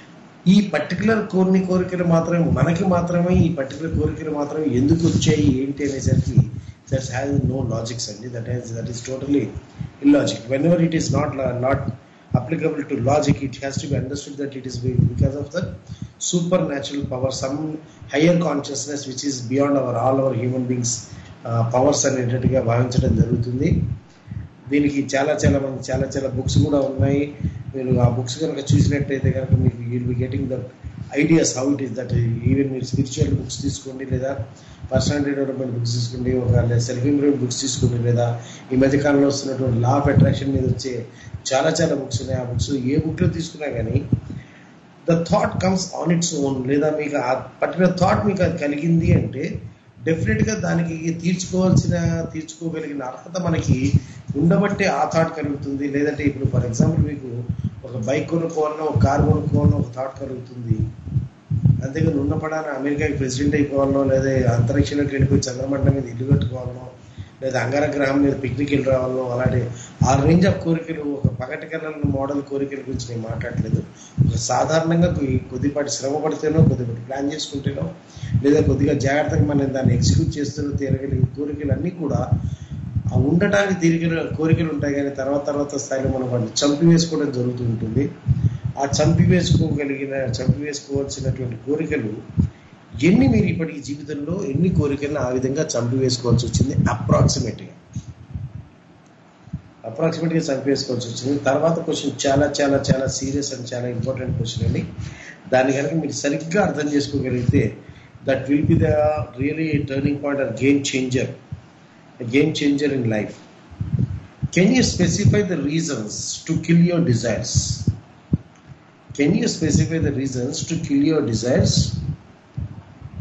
ఈ పర్టికులర్ కొన్ని కోరికలు మాత్రమే మనకి మాత్రమే ఈ పర్టికులర్ కోరికలు మాత్రమే ఎందుకు వచ్చాయి ఏంటి అనేసరికి దట్ హ్యాస్ నో లాజిక్స్ అండి that has that is totally illogic whenever it is not not applicable to logic it has to be understood that it is be- because of the supernatural power some higher consciousness which is beyond our all our human beings powers అనేటట్టుగా భావించడం జరుగుతుంది దీనికి చాలా చాలా మంది చాలా చాలా books కూడా ఉన్నాయి మీరు ఆ బుక్స్ కనుక చూసినట్టయితే కనుక మీకు you'll be getting the ideas how it is that even మీరు స్పిరిచువల్ బుక్స్ తీసుకోండి లేదా పర్సనాలిటీ డెవలప్మెంట్ బుక్స్ తీసుకోండి ఒక సెల్ఫ్ ఇంప్రూవ్మెంట్ బుక్స్ తీసుకోండి లేదా ఈ మధ్య కాలంలో వస్తున్నటువంటి లా ఆఫ్ అట్రాక్షన్ మీద వచ్చే చాలా చాలా బుక్స్ ఉన్నాయి ఆ బుక్స్ ఏ బుక్లో తీసుకున్నా కానీ the thought comes on its own లేదా మీకు ఆ పర్టికులర్ థాట్ మీకు అది కలిగింది అంటే డెఫినెట్గా దానికి తీర్చుకోవాల్సిన తీర్చుకోగలిగిన అర్హత మనకి ఉండబట్టే ఆ థాట్ కలుగుతుంది లేదంటే ఇప్పుడు ఫర్ ఎగ్జాంపుల్ మీకు ఒక బైక్ కొనుక్కోవాలన్నా ఒక కార్ కొనుక్కోవాలన్నా ఒక థాట్ కలుగుతుంది అంతేగాని ఉన్న పడాన అమెరికాకి ప్రెసిడెంట్ అయిపోవాలనో లేదా అంతరిక్షంలోకి వెళ్ళిపోయి చంద్రమండలం మీద ఇల్లు కట్టుకోవాలనో లేదా అంగార గ్రహం మీద పిక్నిక్ వెళ్ళి రావాలనో అలాంటి ఆ రేంజ్ ఆఫ్ కోరికలు ఒక పగటి కన్నా మోడల్ కోరికల గురించి నేను మాట్లాడలేదు ఒక సాధారణంగా కొద్ది- కొద్దిపాటి శ్రమ పడితేనో కొద్దిపాటి ప్లాన్ చేసుకుంటేనో లేదా కొద్దిగా జాగ్రత్తగా మనం దాన్ని ఎగ్జిక్యూట్ చేస్తూనో తీరగలిగే కోరికలు అన్నీ కూడా ఆ ఉండటానికి తీరికలు కోరికలు ఉంటాయి కానీ తర్వాత తర్వాత స్థాయిలో మనం వాటిని చంపివేసుకోవడం జరుగుతూ ఉంటుంది ఆ చంపివేసుకోగలిగిన చంపివేసుకోవాల్సినటువంటి కోరికలు ఎన్ని మీరు ఇప్పటికి జీవితంలో ఎన్ని కోరికలను ఆ విధంగా చంపివేసుకోవాల్సి వచ్చింది అప్రాక్సిమేట్గా అప్రాక్సిమేట్గా చంపివేసుకోవాల్సి వచ్చింది తర్వాత క్వశ్చన్ చాలా చాలా చాలా సీరియస్ అండ్ చాలా ఇంపార్టెంట్ క్వశ్చన్ అండి దాన్ని కనుక మీరు సరిగ్గా అర్థం చేసుకోగలిగితే that will be the really turning point or game changer game changer in life can you specify the reasons to kill your desires can you specify the reasons to kill your desires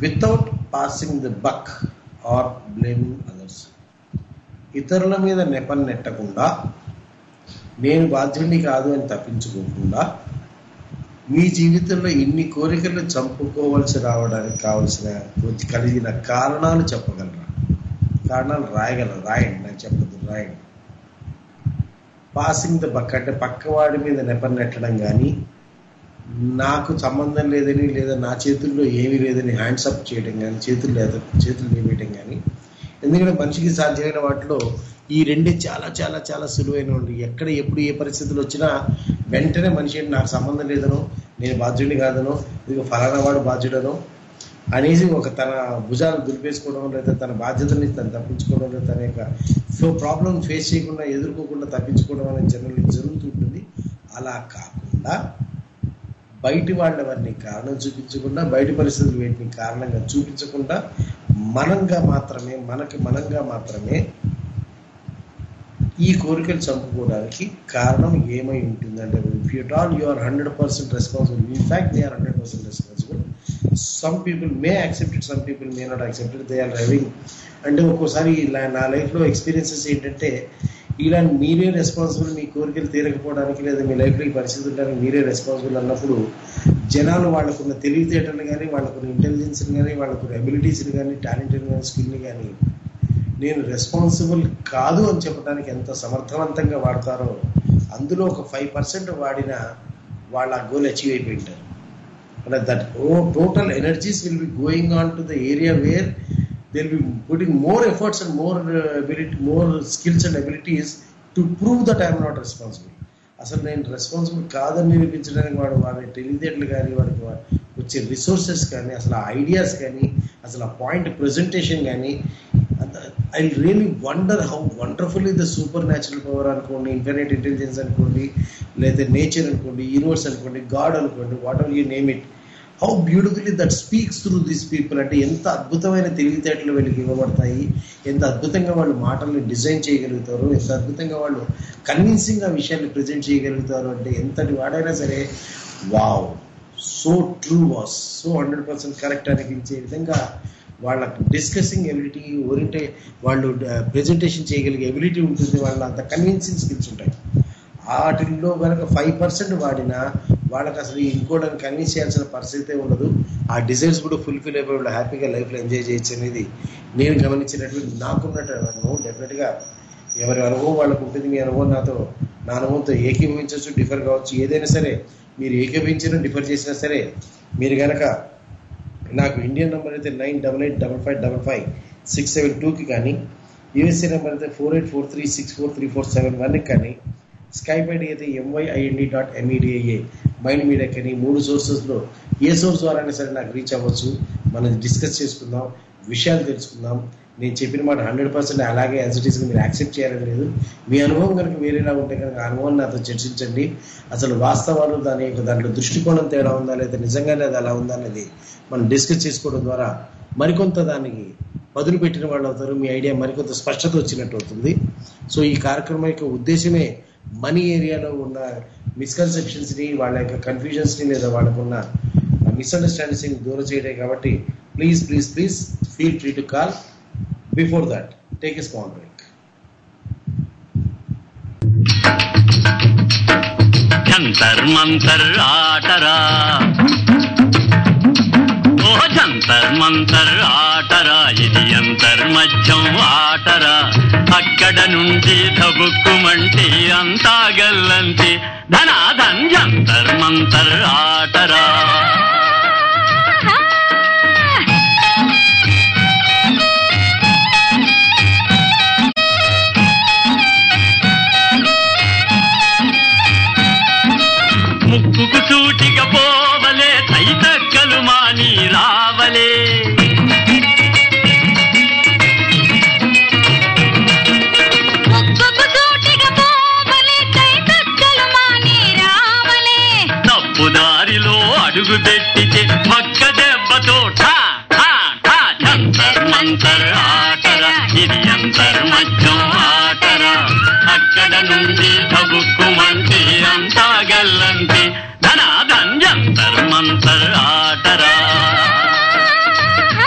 without passing the buck or blaming others ఇతరుల మీద నెపం నెట్టకుండా నేను బాధ్యుడిని కాదు అని తప్పించుకోకుండా మీ జీవితంలో ఇన్ని కోరికలు చంపుకోవలసి రావడానికి కావలసిన కలిగిన కారణాలు చెప్పగలరా కారణాలు రాయగలరు రాయండి నాకు చెప్పదు రాయండి పాసింగ్ ద బక్ అంటే పక్కవాడి మీద నెపం నెట్టడం కానీ నాకు సంబంధం లేదని లేదా నా చేతుల్లో ఏమీ లేదని హ్యాండ్స్ అప్ చేయడం కానీ చేతులు లేదా చేతులు నియమేయడం కానీ ఎందుకంటే మనిషికి సాధ్యమైన వాటిలో ఈ రెండే చాలా చాలా చాలా సులువైన ఉండి ఎక్కడ ఎప్పుడు ఏ పరిస్థితులు వచ్చినా వెంటనే మనిషి ఏంటి నాకు సంబంధం లేదనో నేను బాధ్యుడిని కాదనో ఇది ఫలానా వాడు బాధ్యుడనో అనేసి ఒక తన భుజాలు దులిపేసుకోవడం లేదా తన బాధ్యతని తను తప్పించుకోవడం లేదా తన యొక్క సో ప్రాబ్లం ఫేస్ చేయకుండా ఎదుర్కోకుండా తప్పించుకోవడం అనేది జనరల్ జరుగుతుంటుంది అలా కాకుండా బయటి వాళ్ళవన్నీ కారణం చూపించకుండా బయటి పరిస్థితులు వీటిని కారణంగా చూపించకుండా మనంగా మాత్రమే మనకి మనంగా మాత్రమే ఈ కోరికలు చంపుకోవడానికి కారణం ఏమై ఉంటుందంటే if you tell you are hundred percent responsible in fact they are hundred percent responsible some people may accept it some people may not accept it they are having అంటే ఒక్కోసారి ఇలా నా లైఫ్లో ఎక్స్పీరియన్సెస్ ఏంటంటే ఇలా మీరే రెస్పాన్సిబుల్ మీ కోరికలు తీరకపోవడానికి లేదా మీ లైఫ్లో ఈ పరిస్థితి ఉండడానికి మీరే రెస్పాన్సిబుల్ అన్నప్పుడు జనాలు వాళ్ళకున్న తెలివితేటలు కానీ వాళ్ళకున్న ఇంటెలిజెన్స్ని కానీ వాళ్ళకున్న అబిలిటీస్ని కానీ టాలెంట్ని కానీ స్కిల్ని కానీ నేను రెస్పాన్సిబుల్ కాదు అని చెప్పడానికి ఎంత సమర్థవంతంగా వాడతారో అందులో ఒక ఫైవ్ పర్సెంట్ వాడిన వాళ్ళ గోల్ అచీవ్ అయిపోయి ఉంటారు అంటే that oh total energies will be going on to the area where they will be putting more efforts and more ability more skills and abilities to prove that I'm not responsible అసలు నేను responsible కాదని నిరూపించడానికి వాడు వాడి తెలివితేటలు కానీ వాడికి వచ్చే రిసోర్సెస్ కానీ అసలు ఆ ఐడియాస్ కానీ అసలు ఆ పాయింట్ ప్రజెంటేషన్ కానీ I really wonder how wonderful the supernatural power అనుకోండి ఇన్ఫినైట్ ఇంటెలిజెన్స్ అనుకోండి లేదా నేచర్ అనుకోండి యూనివర్స్ అనుకోండి గాడ్ అనుకోండి whatever you name it how beautifully that speaks through these people అంటే ఎంత అద్భుతమైన తెలివితేటలు వీళ్ళకి ఇవ్వబడతాయి ఎంత అద్భుతంగా వాళ్ళు మాటల్ని డిజైన్ చేయగలుగుతారు ఎంత అద్భుతంగా వాళ్ళు కన్విన్సింగ్ ఆ విషయాన్ని ప్రజెంట్ చేయగలుగుతారు అంటే ఎంతటి వాడైనా సరే wow so true was so hundred percent correct అనిపించే విధంగా వాళ్ళ డిస్కసింగ్ ఎబిలిటీ ఓరియంటే వాళ్ళు ప్రెజెంటేషన్ చేయగలిగే ఎబిలిటీ ఉంటుంది వాళ్ళ అంత కన్విన్సింగ్ స్కిల్స్ ఉంటాయి వాటిల్లో కనుక ఫైవ్ పర్సెంట్ వాడినా వాళ్ళకి అసలు ఇంకోళ్ళని కన్విన్స్ చేయాల్సిన పరిస్థితే ఉండదు ఆ డిజైర్స్ కూడా ఫుల్ఫిల్ అయిపోయి వాళ్ళు హ్యాపీగా లైఫ్లో ఎంజాయ్ చేయొచ్చు అనేది నేను గమనించినటువంటి నాకున్నట్టు అనుభవం డెఫినెట్గా ఎవరి అనుభవం వాళ్ళకు ఉంటుంది మీ అనుభవం నాతో నా అనుభవంతో ఏకీభవించవచ్చు డిఫర్ కావచ్చు ఏదైనా సరే మీరు ఏకీభవించినా డిఫర్ చేసినా సరే మీరు కనుక నాకు ఇండియన్ నెంబర్ అయితే nine double eight double five double five six seven టూకి కానీ యూఎస్ఏ నెంబర్ అయితే four eight four three six four three four seven వన్కి కానీ స్కైప్ ఐడి అయితే M Y I N D dot MEDIA mind media కానీ మూడు సోర్సెస్లో ఏ సోర్స్ ద్వారా సరే నాకు రీచ్ అవ్వచ్చు మనం డిస్కస్ చేసుకుందాం విషయాలు తెలుసుకుందాం నేను చెప్పిన మాట హండ్రెడ్ పర్సెంట్ అలాగే యాజ్ ఇట్ ఈస్ మీరు యాక్సెప్ట్ చేయాలని లేదు మీ అనుభవం కనుక వేరేలా ఉంటే కనుక ఆ అనుభవం నాతో చర్చించండి అసలు వాస్తవాలు దాని యొక్క దాంట్లో దృష్టికోణం తేడా ఉందా లేదా నిజంగానే అది అలా ఉందా అనేది మనం డిస్కస్ చేసుకోవడం ద్వారా మరికొంత దానికి పదులు పెట్టిన వాళ్ళు అవుతారు మీ ఐడియా మరికొంత స్పష్టత వచ్చినట్టు అవుతుంది సో ఈ కార్యక్రమం యొక్క ఉద్దేశమే మనీ ఏరియాలో ఉన్న మిస్కన్సెప్షన్స్ని వాళ్ళ యొక్క కన్ఫ్యూజన్స్ని లేదా వాళ్ళకున్న మిస్అండర్స్టాండింగ్స్ని దూరం చేయడే కాబట్టి please please please feel free to call before that take a small break జంతర్ మంతర్ ఆటరా ఓ జంతర్ మంతర్ ఆటరా ఇది అంతర్మధ్యం ఆటరా అక్కడ నుండి ధబుక్కుమంటే అంతా గల్లంటి ధనాధన్ జంతర్ మంతర్ ఆటరా ముక్కుకు సూటిగా పోవలే తైతక్కలు మాని రావలే తప్పు దారిలో అడుగు పెట్టితే పక్క దెబ్బతో ఠా ఠా ఠా జంతర్ మంతర్ ఆటరా ఇది అంతర్మధ్యం ఆటరా అక్కడ నుండి తబుక్కుమంటే అంతా గల్లంటే ధనాధన్ జంతర్ మంతర్ ఆటరా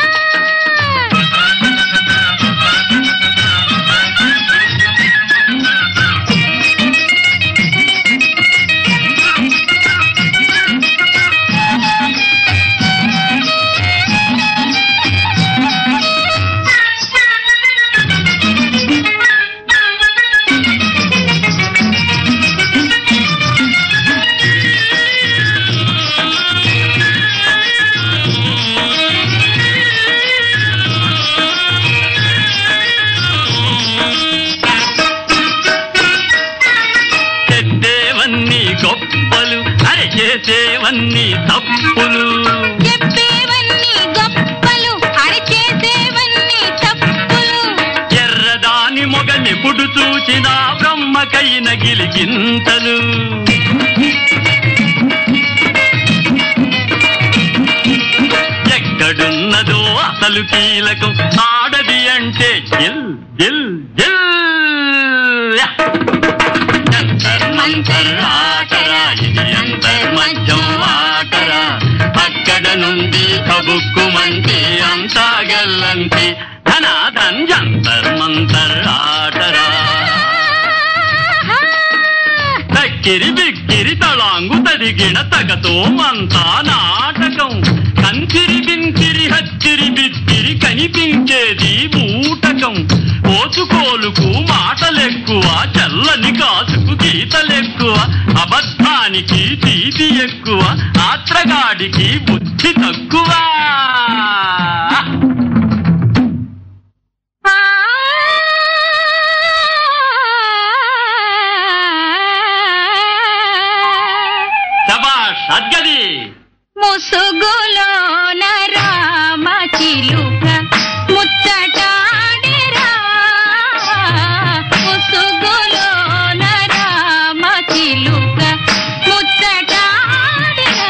చేసేవన్నీ తప్పులు చెప్పేవన్నీ గొప్పలు అరిచేసేవన్నీ తప్పులు ఎర్రదాని మొగనెప్పుడు చూచినా బ్రహ్మకైన గిలిగింతలు ఎక్కడున్నదో అసలు కీలకం ఆడది అంటే జిల్ జిల్ జిల్ యా! జంతర్ మంతర్ ఆటరా ఇది అంతర్మధ్యం ఆటరా అక్కడ నుండి కబుక్కుమంటే అంతా గల్లంటి ధనాధన్ జంతర్ మంతర్ ఆటరా తక్కిరి బిక్కిరి తళాంగు తదిగిన తగతో మంతా నాటకం కంచిరి బింకిరి హచ్చిరి బిత్తిరి కనిపించేది బూటకం ఓచుకోలుకు మాటలెక్కువ చల్లని కాసుకు గీతలెక్కువ అబద్ధానికి తీపి ఎక్కువ ఆత్రగాడికి బుద్ధి తక్కువ శబాష్ అద్గది ముసుగులో రామ చిలుక ముచ్చటాడెరా ముసుగులో రామ చిలుక ముచ్చటాడెరా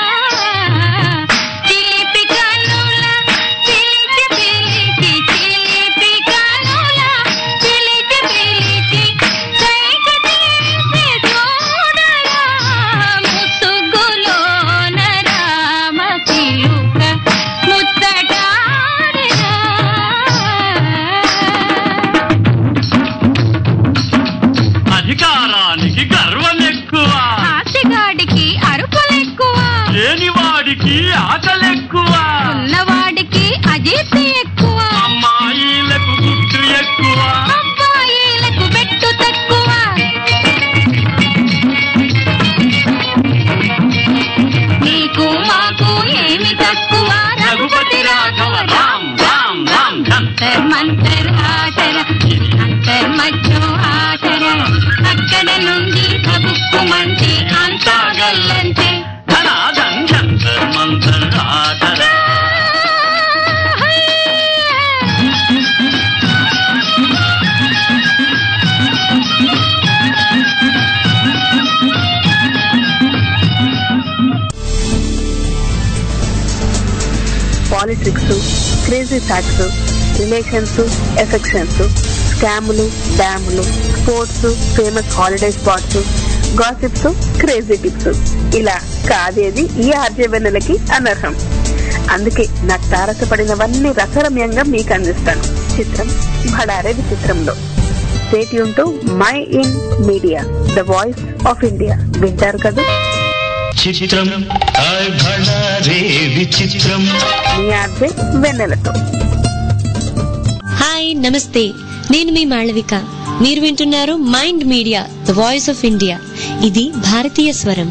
చిలిపి కనుల చిలిచి పిలిచి చిలిపి కనుల చిలిచి పిలిచి సైగ చేసి చూడరా ముసుగులో రామ చిలుక ముచ్చటాడెరా అధికారానికి గర్వం ఎక్కువ ఆశగాడికి అరుపులెక్కువ లేనివాడికి ఆకలెక్కువ ఉన్నవాడికి అజీర్తి ఎక్కువ అమ్మాయిలకు గుట్టు ఎక్కువ అబ్బాయిలకు పెట్టు తక్కువ నీకు మాకు ఏమి తక్కువ రఘుపతి రాఘవ రామ్ రామ్ రామ్ అంతర్ మంతర్ ఆటర అంతర్ మధ్య ఆటర అక్కడ నుండి కబుక్కుమంటే అంతా గల్లంతే ధనాధన్ జంతర్ మంతర్ ఆటరా politics crazy facts relations affections స్కాములు డ్యాములు sports famous holiday spots gossips crazy tips ఇలా కాదేది ఈ ఆర్జవెన్నెలకి అనర్హం అందుకే నాకు తారసపడినవన్నీ రసరమ్యంగా మీకు అందిస్తాను చిత్రం భడారే విచిత్రంలో stay tuned to my in media the voice of India వింటారు కదా చిత్రం హాయ్ భళా రే విచిత్రం మీ ఆర్జే వెన్నెలతో హాయ్ నమస్తే నేను మీ మాళవిక మీరు వింటున్నారు Mind media the voice of India ఇది భారతీయ స్వరం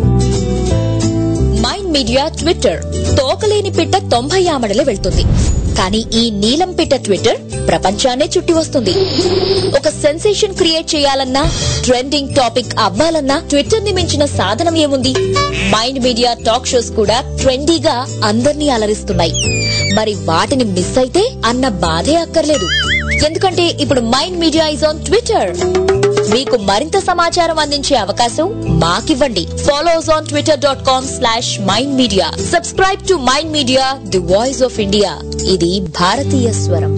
మైండ్ మీడియా ట్విట్టర్ తోకలేని పిట్ట తొంభై ఆమడలు వెళ్తుంది కానీ ఈ నీలం పిట్ట ట్విట్టర్ ప్రపంచాన్నే చుట్టి వస్తుంది ఒక సెన్సేషన్ క్రియేట్ చేయాలన్నా ట్రెండింగ్ టాపిక్ అవ్వాలన్నా ట్విట్టర్ ని మించిన సాధనం ఏముంది మైండ్ మీడియా టాక్ షోస్ కూడా ట్రెండీగా అందర్నీ అలరిస్తున్నాయి మరి వాటిని మిస్ అయితే అన్న బాధే అక్కర్లేదు ఎందుకంటే ఇప్పుడు Mind Media is on Twitter మీకు మరింత సమాచారం అందించే అవకాశం మాకివ్వండి follow us on Twitter dot com slash Mind Media subscribe to Mind media the voice of India ఇది భారతీయ స్వరం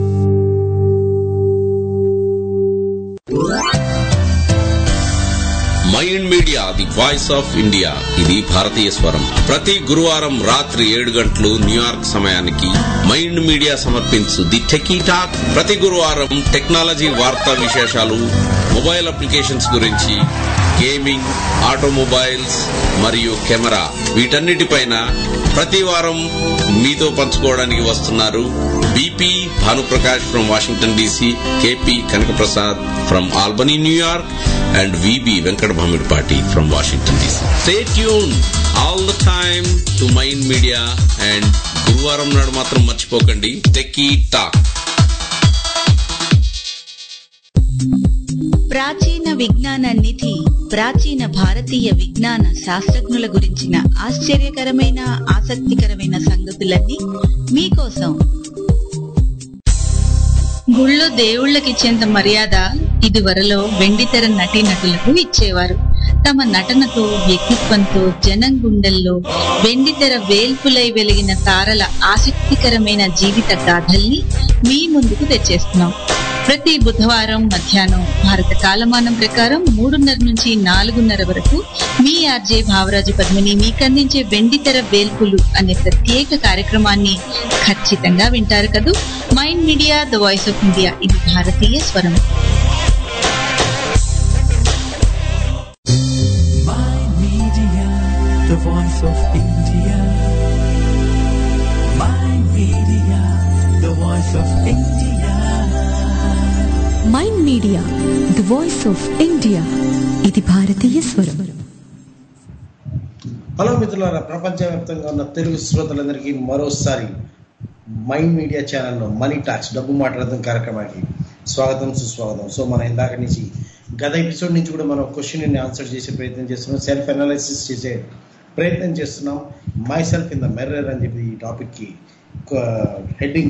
mind media the voice of India ఇది భారతీయ స్వరం ప్రతి గురువారం రాత్రి ఏడు గంటలు న్యూయార్క్ సమయానికి మైండ్ మీడియా సమర్పించు ది టెకీ టాక్ ప్రతి గురువారం టెక్నాలజీ వార్తా విశేషాలు మొబైల్ అప్లికేషన్స్ గురించి గేమింగ్ ఆటోమొబైల్స్ మరియు కెమెరా వీటన్నిటిపైన ప్రతి వారం మీతో పంచుకోవడానికి వస్తున్నారు BP Bhanuprakash from Washington DC KP Kanakaprasad from Albany New York and VB Venkat Bhamidpati from Washington DC. Stay tuned all the time to Mind Media and గురువారం నాడు మాత్రం మర్చిపోకండి టెకీ టాక్ ప్రాచీన విజ్ఞాన నిధి ప్రాచీన భారతీయ విజ్ఞాన శాస్త్రజ్ఞుల గురించిన ఆశ్చర్యకరమైన ఆసక్తికరమైన సంగతులన్నీ మీకోసం గుళ్ళో దేవుళ్ళకిచ్చేంత మర్యాద ఇదివరలో వెండితెర నటీనటులకు ఇచ్చేవారు తమ నటనతో వ్యక్తిత్వంతో జనం గుండెల్లో వెండితెర వేల్పులై వెలిగిన తారల ఆసక్తికరమైన జీవిత గాథల్ని మీ ముందుకు తెచ్చేస్తున్నాం ప్రతి బుధవారం మధ్యాహ్నం భారత కాలమానం ప్రకారం మూడున్నర నుంచి నాలుగున్నర వరకు మీ ఆర్జే భావరాజు పద్మిని మీకందించే వెండితెర వేల్పులు అనే ప్రత్యేక కార్యక్రమాన్ని ఖచ్చితంగా వింటారు కదూ mind media the voice of India ఇది భారతీయ స్వరం Media, the voice of India. My media, the voice of India. Mind media the voice of India ఇది భారతీయ స్వరం హలో మిత్రులారా ప్రపంచవ్యాప్తంగా ఉన్న తెలుగు శ్రోతలందరికీ మరోసారి మైండ్ మీడియా ఛానల్లో మనీ టాక్స్ డబ్బు మాట్లాడడం కార్యక్రమానికి స్వాగతం సుస్వాగతం సో మనం ఇందాక నుంచి గత ఎపిసోడ్ నుంచి కూడా మనం క్వశ్చన్ ఆన్సర్ చేసే ప్రయత్నం చేస్తున్నాం సెల్ఫ్ అనాలిసిస్ చేసే ప్రయత్నం చేస్తున్నాం my self in the mirror అని చెప్పి ఈ టాపిక్కి హెడ్డింగ్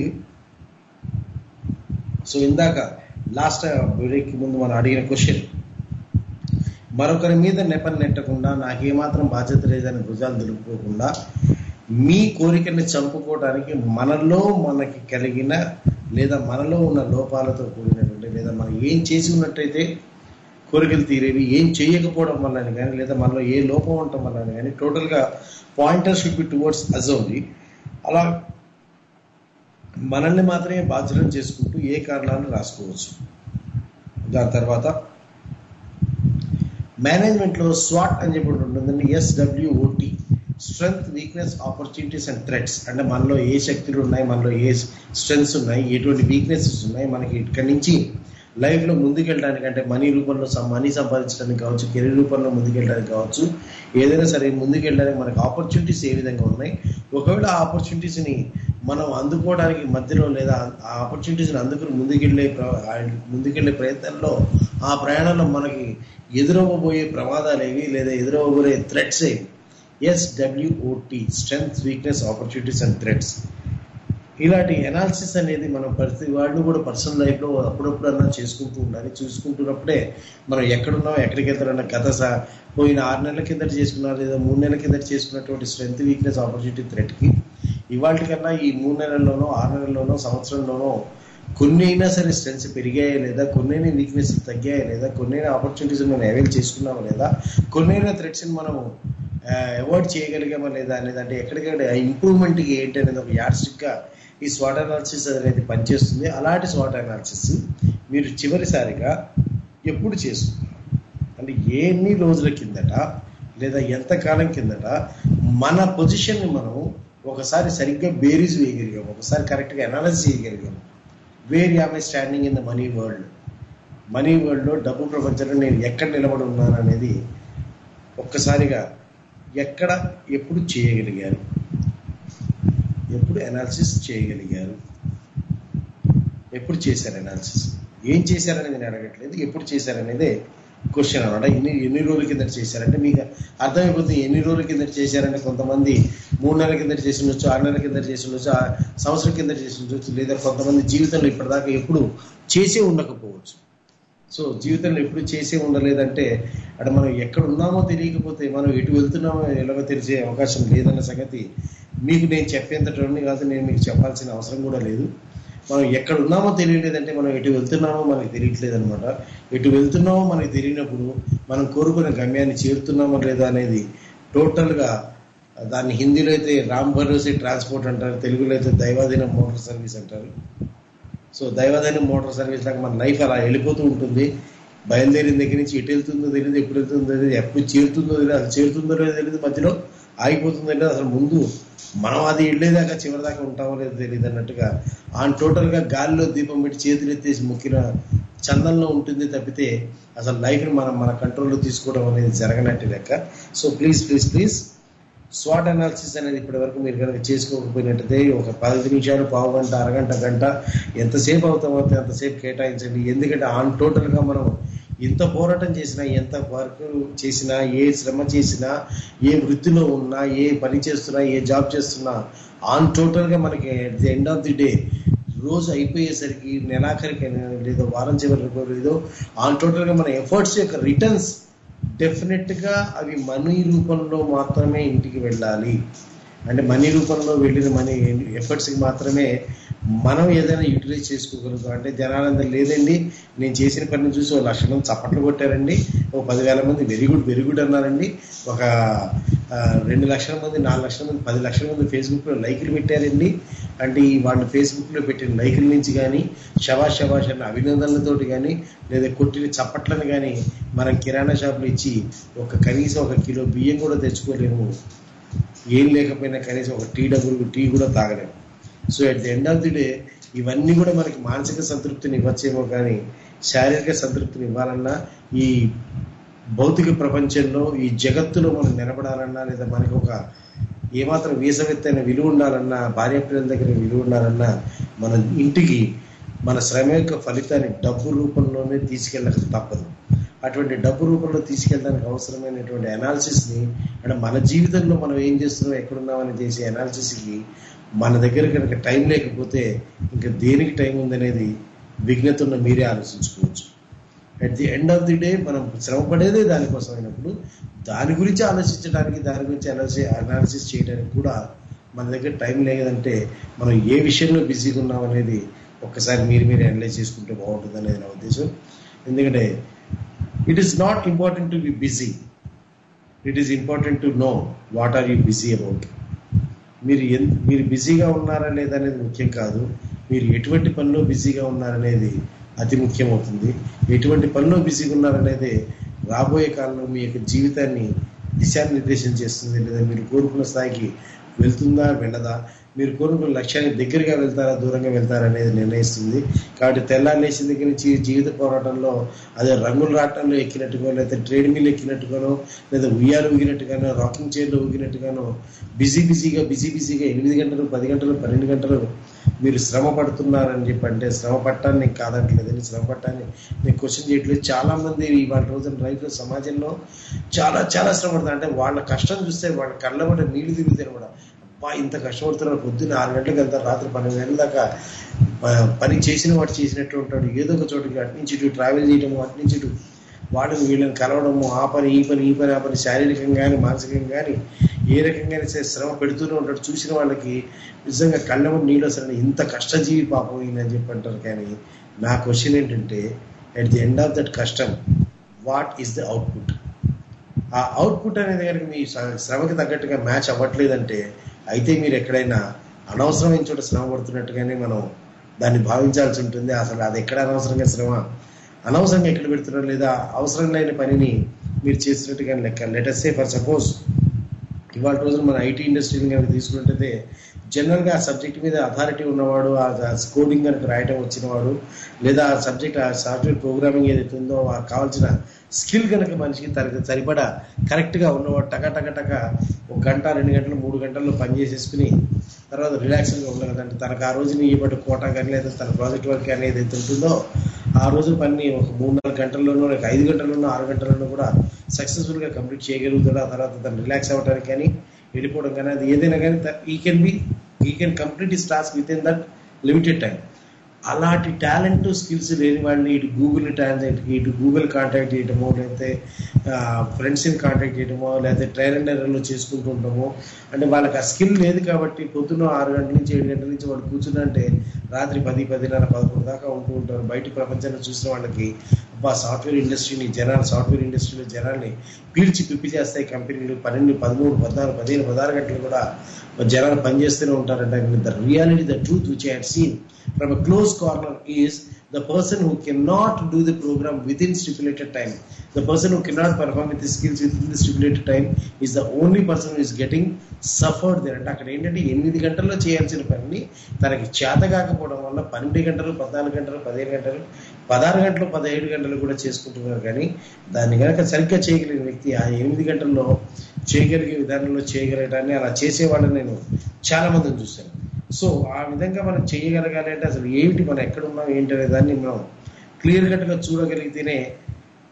సో ఇందాక లాస్ట్ బ్రేక్ ముందు మనం అడిగిన క్వశ్చన్ మరొకరి మీద నెపం నెట్టకుండా నాకేమాత్రం బాధ్యత లేదని భుజాలు దులుపుకోకుండా మీ కోరికని చంపుకోవడానికి మనలో మనకి కలిగిన లేదా మనలో ఉన్న లోపాలతో కూడినటువంటి లేదా మనం ఏం చేసి ఉన్నట్టయితే కోరికలు తీరేవి ఏం చేయకపోవడం వల్ల కానీ లేదా మనలో ఏ లోపం ఉండటం వల్ల కానీ టోటల్గా pointer should be towards us only అలా మనల్ని మాత్రమే బాధ్యతలు చేసుకుంటూ ఏ కారణాలను రాసుకోవచ్చు దాని తర్వాత మేనేజ్మెంట్లో స్వాట్ అని చెప్పి ఒకటి ఉంటుందండి S W O T strength weakness opportunities and threats అంటే మనలో ఏ శక్తులు ఉన్నాయి మనలో ఏ స్ట్రెంగ్స్ ఉన్నాయి ఎటువంటి వీక్నెసెస్ ఉన్నాయి మనకి ఇక్కడి నుంచి లైఫ్లో ముందుకెళ్ళడానికి అంటే మనీ రూపంలో మనీ సంపాదించడానికి కావచ్చు కెరీర్ రూపంలో ముందుకెళ్ళడానికి కావచ్చు ఏదైనా సరే ముందుకెళ్ళడానికి మనకి ఆపర్చునిటీస్ ఏ విధంగా ఉన్నాయి ఒకవేళ ఆ ఆపర్చునిటీస్ని మనం అందుకోవడానికి మధ్యలో లేదా ఆ ఆపర్చునిటీస్ని అందుకుని ముందుకెళ్ళే ప్ర- ఆ ముందుకెళ్ళే ప్రయత్నంలో ఆ ప్రయాణంలో మనకి ఎదురవ్వబోయే ప్రమాదాలు ఏవి లేదా ఎదురవ్వబోయే థ్రెట్స్ ఏవి S W O T strength weakness opportunities and threats ఇలాంటి ఎనాలిసిస్ అనేది మనం ప్రతి వాళ్ళు కూడా పర్సనల్ లైఫ్లో అప్పుడప్పుడన్నా చేసుకుంటూ ఉండాలి చూసుకుంటున్నప్పుడే మనం ఎక్కడున్నాం ఎక్కడికి వెళ్తారన్న గత సా పోయిన ఆరు నెలల కిందట చేసుకున్నారు లేదా మూడు నెలల కిందట చేసుకున్నటువంటి స్ట్రెంగ్త్ వీక్నెస్ ఆపర్చునిటీ థ్రెట్కి ఇవాళ కన్నా ఈ మూడు నెలల్లోనో ఆరు నెలల్లోనో సంవత్సరంలోనో కొన్ని అయినా సరే స్ట్రెంగ్స్ పెరిగాయా లేదా కొన్నైనా వీక్నెస్ తగ్గాయా లేదా కొన్నైనా ఆపర్చునిటీస్ మనం అవైల్ చేసుకున్నామా లేదా కొన్నైనా థ్రెట్స్ని మనం అవాయిడ్ చేయగలిగామా లేదా అనేది అంటే ఎక్కడికక్కడ ఇంప్రూవ్మెంట్కి ఏంటి అనేది ఒక యాడ్స్టిక్గా ఈ స్వాట్ అనాలిసిస్ అనేది పనిచేస్తుంది అలాంటి స్వాట్ అనాలిసిస్ మీరు చివరిసారిగా ఎప్పుడు చేసుకున్నారు అంటే ఎన్ని రోజుల కిందట లేదా ఎంత కాలం కిందట మన పొజిషన్ని మనం ఒకసారి సరిగ్గా బేరీజ్ వేయగలిగాం ఒకసారి కరెక్ట్గా అనాలిసిస్ చేయగలిగాం where am I standing in the money world money వరల్డ్లో డబ్బు ప్రపంచంలో నేను ఎక్కడ నిలబడి ఉన్నాను అనేది ఒక్కసారిగా ఎక్కడ ఎప్పుడు చేయగలిగారు ఎప్పుడు అనాలిసిస్ చేయగలిగారు ఎప్పుడు చేశారు అనాలిసిస్ ఏం చేశారనేది నేను అడగట్లేదు ఎప్పుడు చేశారనేదే క్వశ్చన్ అనమాట ఎన్ని ఎన్ని రోజుల కిందట చేశారంటే మీకు అర్థమైపోతుంది ఎన్ని రోజుల కిందట చేశారంటే కొంతమంది మూడు నెలల కిందట చేసి ఉండొచ్చు ఆరు నెలల కిందట చేసి ఉండొచ్చు ఆ సంవత్సరం కిందట చేసి ఉండొచ్చు లేదా కొంతమంది జీవితంలో ఇప్పటిదాకా ఎప్పుడు చేసే ఉండకపోవచ్చు సో జీవితంలో ఎప్పుడు చేసే ఉండలేదంటే అక్కడ మనం ఎక్కడ ఉన్నామో తెలియకపోతే మనం ఎటు వెళ్తున్నామో ఎలాగో తెలిసే అవకాశం లేదన్న సంగతి మీకు నేను చెప్పేంతటి కాదు నేను మీకు చెప్పాల్సిన అవసరం కూడా లేదు మనం ఎక్కడ ఉన్నామో తెలియలేదంటే మనం ఎటు వెళ్తున్నామో మనకి తెలియట్లేదు అనమాట ఎటు వెళ్తున్నామో మనకి తెలియనప్పుడు మనం కోరుకున్న గమ్యాన్ని చేరుతున్నామో లేదా అనేది టోటల్గా దాన్ని హిందీలో అయితే రామ్ భరోసే ట్రాన్స్పోర్ట్ అంటారు తెలుగులో అయితే దైవాధీన మోటార్ సర్వీస్ అంటారు సో దైవాధీన మోటార్ సర్వీస్ లాగా మన లైఫ్ అలా వెళ్ళిపోతూ ఉంటుంది బయలుదేరిన దగ్గర నుంచి ఎటు వెళ్తుందో తెలియదు ఎప్పుడు వెళ్తుందో తెలియదు ఎప్పుడు చేరుతుందో తెలియదు అది చేరుతుందో లేదో తెలియదు మధ్యలో ఆగిపోతుందో తెలియదు అసలు ముందు మనం అది వెళ్ళేదాకా చివరి దాకా ఉంటామో లేదో తెలియదు అన్నట్టుగా ఆ టోటల్గా గాలిలో దీపం పెట్టి చేతులు ఎత్తేసి మొక్కిన చందంలో ఉంటుంది తప్పితే అసలు లైఫ్ని మనం మన కంట్రోల్లో తీసుకోవడం అనేది జరగనట్టు లెక్క సో ప్లీజ్ ప్లీజ్ ప్లీజ్ స్వాట్ అనాలిసిస్ అనేది ఇప్పటి వరకు మీరు కనుక చేసుకోకపోయినట్టయితే ఒక పది నిమిషాలు పావు గంట అరగంట గంట ఎంతసేపు అవుతామో అంతసేపు కేటాయించండి ఎందుకంటే ఆన్ టోటల్గా మనం ఎంత పోరాటం చేసినా ఎంత వర్క్ చేసినా ఏ శ్రమ చేసినా ఏ వృత్తిలో ఉన్నా ఏ పని చేస్తున్నా ఏ జాబ్ చేస్తున్నా ఆన్ టోటల్గా మనకి at the end of the day రోజు అయిపోయేసరికి నెలాఖరికి లేదో వారం చివరికో లేదో ఆన్ టోటల్గా మన ఎఫర్ట్స్ యొక్క రిటర్న్స్ డెఫినెట్గా అవి మనీ రూపంలో మాత్రమే ఇంటికి వెళ్ళాలి అంటే మనీ రూపంలో వెళ్ళిన మనీ ఎఫర్ట్స్కి మాత్రమే మనం ఏదైనా యూటిలైజ్ చేసుకోగలుగుతాం అంటే జనాలందరూ లేదండి నేను చేసిన పనిని చూసి ఓ లక్ష మంది చప్పట్లు కొట్టారండి ఓ పదివేల మంది వెరీ గుడ్ వెరీ గుడ్ అన్నారండి ఒక ఆ, రెండు లక్షల మంది నాలుగు లక్షల మంది పది లక్షల మంది ఫేస్బుక్లో లైకులు పెట్టారండి అంటే ఈ వాళ్ళు ఫేస్బుక్లో పెట్టిన లైకుల నుంచి కానీ షబాష్ షబాష్ అన్న అభినందనలతోటి కానీ లేదా కొట్టిన చప్పట్లను కానీ మనం కిరాణా షాపులు ఇచ్చి ఒక కనీసం ఒక కిలో బియ్యం కూడా తెచ్చుకోలేము ఏం లేకపోయినా కనీసం ఒక టీ డబ్బులు టీ కూడా తాగలేము so at the end of the day ఇవన్నీ కూడా మనకి మానసిక సంతృప్తిని ఇవ్వచ్చేమో కానీ శారీరక సంతృప్తిని ఇవ్వాలన్నా ఈ భౌతిక ప్రపంచంలో ఈ జగత్తులో మనం నిలబడాలన్నా లేదా మనకి ఒక ఏమాత్రం వీసవెత్తైన విలువ ఉండాలన్నా భార్య పిల్లల దగ్గర విలువ ఉండాలన్నా మన ఇంటికి మన శ్రమ యొక్క ఫలితాన్ని డబ్బు రూపంలోనే తీసుకెళ్ళక తప్పదు అటువంటి డబ్బు రూపంలో తీసుకెళ్ళడానికి అవసరమైనటువంటి అనాలిసిస్ని అంటే మన జీవితంలో మనం ఏం చేస్తున్నాం ఎక్కడున్నామని చేసే అనాలిసిస్కి మన దగ్గర కనుక టైం లేకపోతే ఇంకా దేనికి టైం ఉందనేది విఘ్నత ఉన్న మీరే ఆలోచించుకోవచ్చు at the end of the day మనం శ్రమ పడేదే దానికోసం అయినప్పుడు దాని గురించి ఆలోచించడానికి దాని గురించి అనాలిసి అనాలిసిస్ చేయడానికి కూడా మన దగ్గర టైం లేదంటే మనం ఏ విషయంలో బిజీగా ఉన్నాం అనేది ఒక్కసారి మీరు మీరు అనలైజ్ చేసుకుంటే బాగుంటుంది అనేది నా ఉద్దేశం ఎందుకంటే it is not important to be busy it is important to know what are you busy about మీరు ఎన్ మీరు బిజీగా ఉన్నారా లేదా అనేది ముఖ్యం కాదు మీరు ఎటువంటి పనిలో బిజీగా ఉన్నారనేది అతి ముఖ్యమవుతుంది ఎటువంటి పనిలో బిజీగా ఉన్నారనేది రాబోయే కాలంలో మీ యొక్క జీవితాన్ని దిశానిర్దేశం చేస్తుంది లేదా మీరు కోరుకున్న స్థాయికి వెళ్తుందా వెళ్ళదా మీరు కోరుకున్న లక్ష్యానికి దగ్గరగా వెళ్తారా దూరంగా వెళ్తారా అనేది నిర్ణయిస్తుంది కాబట్టి తెల్లారి లేచిన దగ్గర నుంచి జీవిత పోరాటంలో అదే రంగుల రాటంలో ఎక్కినట్టుగా లేదా ట్రేడ్ మిల్ ఎక్కినట్టుగానో లేదా ఉయ్యాలు ఊగినట్టుగానో రాకింగ్ చైర్లో ఊగినట్టుగానో బిజీ బిజీగా బిజీ బిజీగా ఎనిమిది గంటలు పది గంటలు పన్నెండు గంటలు మీరు శ్రమ పడుతున్నారని చెప్పి అంటే శ్రమ పట్టాన్ని నేను కాదంటలేదని శ్రమ పట్టాన్ని నేను క్వశ్చన్ చేయట్లేదు చాలా మంది ఇవాళ రోజున లైఫ్లో సమాజంలో చాలా చాలా శ్రమ పడుతున్నారు అంటే వాళ్ళ కష్టం చూస్తే వాళ్ళ కళ్ళ కూడా నీళ్లు తిరుగుతారు కూడా అబ్బా ఇంత కష్టపడుతున్నారు పొద్దున్న ఆరు గంటలకు వెళ్తారు రాత్రి పన్నెండు గంటల దాకా ప- పని చేసిన వాడు చేసినట్టు ఉంటాడు ఏదో ఒక చోటుకి అటు నుంచి ఇటు ట్రావెల్ చేయడము అటు నుంచి ఇటు వాళ్ళని వీళ్ళని కలవడము ఆ పని ఈ పని ఈ పని ఆ పని శారీరకంగా కానీ మానసికంగా కానీ ఏ రకంగా శ్రమ పెడుతూనే ఉంటాడు చూసిన వాళ్ళకి నిజంగా కళ్ళము నీళ్ళు అసలు ఇంత కష్టజీవి పాపం ఈయన అని చెప్పి అంటారు కానీ నా క్వశ్చన్ ఏంటంటే at the end of that కష్టం వాట్ ఈస్ ద అవుట్పుట్ ఆ అవుట్పుట్ అనేది కనుక మీ శ్ర- శ్రమకి తగ్గట్టుగా మ్యాచ్ అవ్వట్లేదంటే అయితే మీరు ఎక్కడైనా అనవసరమైన చోట శ్రమ పడుతున్నట్టుగానే మనం దాన్ని భావించాల్సి ఉంటుంది అసలు అది ఎక్కడ అనవసరంగా శ్రమ అనవసరంగా ఎక్కడ పెడుతున్నారు లేదా అవసరం లేని పనిని మీరు చేస్తున్నట్టుగా లెక్క లెటెస్ట్ సే ఫర్ సపోజ్ ఇవాళ రోజున మన ఐటీ ఇండస్ట్రీని కనుక తీసుకున్నట్టయితే జనరల్గా ఆ సబ్జెక్ట్ మీద అథారిటీ ఉన్నవాడు ఆ కోడింగ్ కనుక రాయటం వచ్చినవాడు లేదా ఆ సబ్జెక్ట్ ఆ సాఫ్ట్వేర్ ప్రోగ్రామింగ్ ఏదైతే ఉందో ఆ కావాల్సిన స్కిల్ కనుక మనిషికి తనకి సరిపడా కరెక్ట్గా ఉన్నవాడు టక టక టక ఒక గంట రెండు గంటలు మూడు గంటల్లో పని చేసేసుకుని తర్వాత రిలాక్స్గా ఉండగలదంటే తనకు ఆ రోజున ఇవ్వబడి కోట కానీ లేదా తన ప్రాజెక్ట్ వర్క్ కానీ ఏదైతే ఉంటుందో ఆ రోజు పని ఒక మూడు నాలుగు గంటల్లోనో లేక ఐదు గంటల్లోనో ఆరు గంటల్లోనో కూడా సక్సెస్ఫుల్గా కంప్లీట్ చేయగలుగుతాడు ఆ తర్వాత తను రిలాక్స్ అవ్వడానికి కానీ వెళ్ళిపోవడం కానీ అది ఏదైనా కానీ ఈ కెన్ బి ఈ can complete is task within that limited time అలాంటి టాలెంట్ స్కిల్స్ లేని వాళ్ళని ఇటు గూగుల్ ట్రాన్స్లేట్ ఇటు గూగుల్ కాంటాక్ట్ చేయడమో లేకపోతే ఫ్రెండ్స్ని కాంటాక్ట్ చేయడమో లేకపోతే ట్రైన్ అండ్ ఎర్రర్లో చేసుకుంటూ ఉంటామో అంటే వాళ్ళకి ఆ స్కిల్ లేదు కాబట్టి పొద్దున్న ఆరు గంటల నుంచి ఏడు గంటల నుంచి వాళ్ళు కూర్చుంటే రాత్రి పది పదిన్నర పదకొండు దాకా ఉంటూ ఉంటారు బయట ప్రపంచాన్ని చూసిన వాళ్ళకి అబ్బా సాఫ్ట్వేర్ ఇండస్ట్రీని జనాలు సాఫ్ట్వేర్ ఇండస్ట్రీలో జనాల్ని పీల్చి పిప్పి చేస్తాయి కంపెనీలు పన్నెండు పదమూడు పద్నాలుగు పదిహేను పదహారు గంటలు కూడా జనాలు పనిచేస్తూనే ఉంటారంటే the reality the truth which I had seen from a close corner is the person who cannot do the program within stipulated time. The person who cannot perform with his skills within the stipulated time is the only person who is getting suffered there. అంటే అక్కడ ఏంటంటే ఎనిమిది గంటల్లో చేయాల్సిన పనిని తనకి చేత కాకపోవడం వల్ల పన్నెండు గంటలు పద్నాలుగు గంటలు పదిహేను గంటలు పదహారు గంటలు పదిహేడు గంటలు కూడా చేసుకుంటున్నారు కానీ దాన్ని కనుక సరిగ్గా చేయగలిగిన వ్యక్తి ఆ ఎనిమిది గంటల్లో చేయగలిగే విధానంలో చేయగలగడాన్ని అలా చేసేవాళ్ళని నేను చాలా మందిని చూశాను సో ఆ విధంగా మనం చేయగలగాలి అంటే అసలు ఏమిటి మనం ఎక్కడ ఉన్నాం ఏంటి అనే దాన్ని మనం క్లియర్ కట్గా చూడగలిగితేనే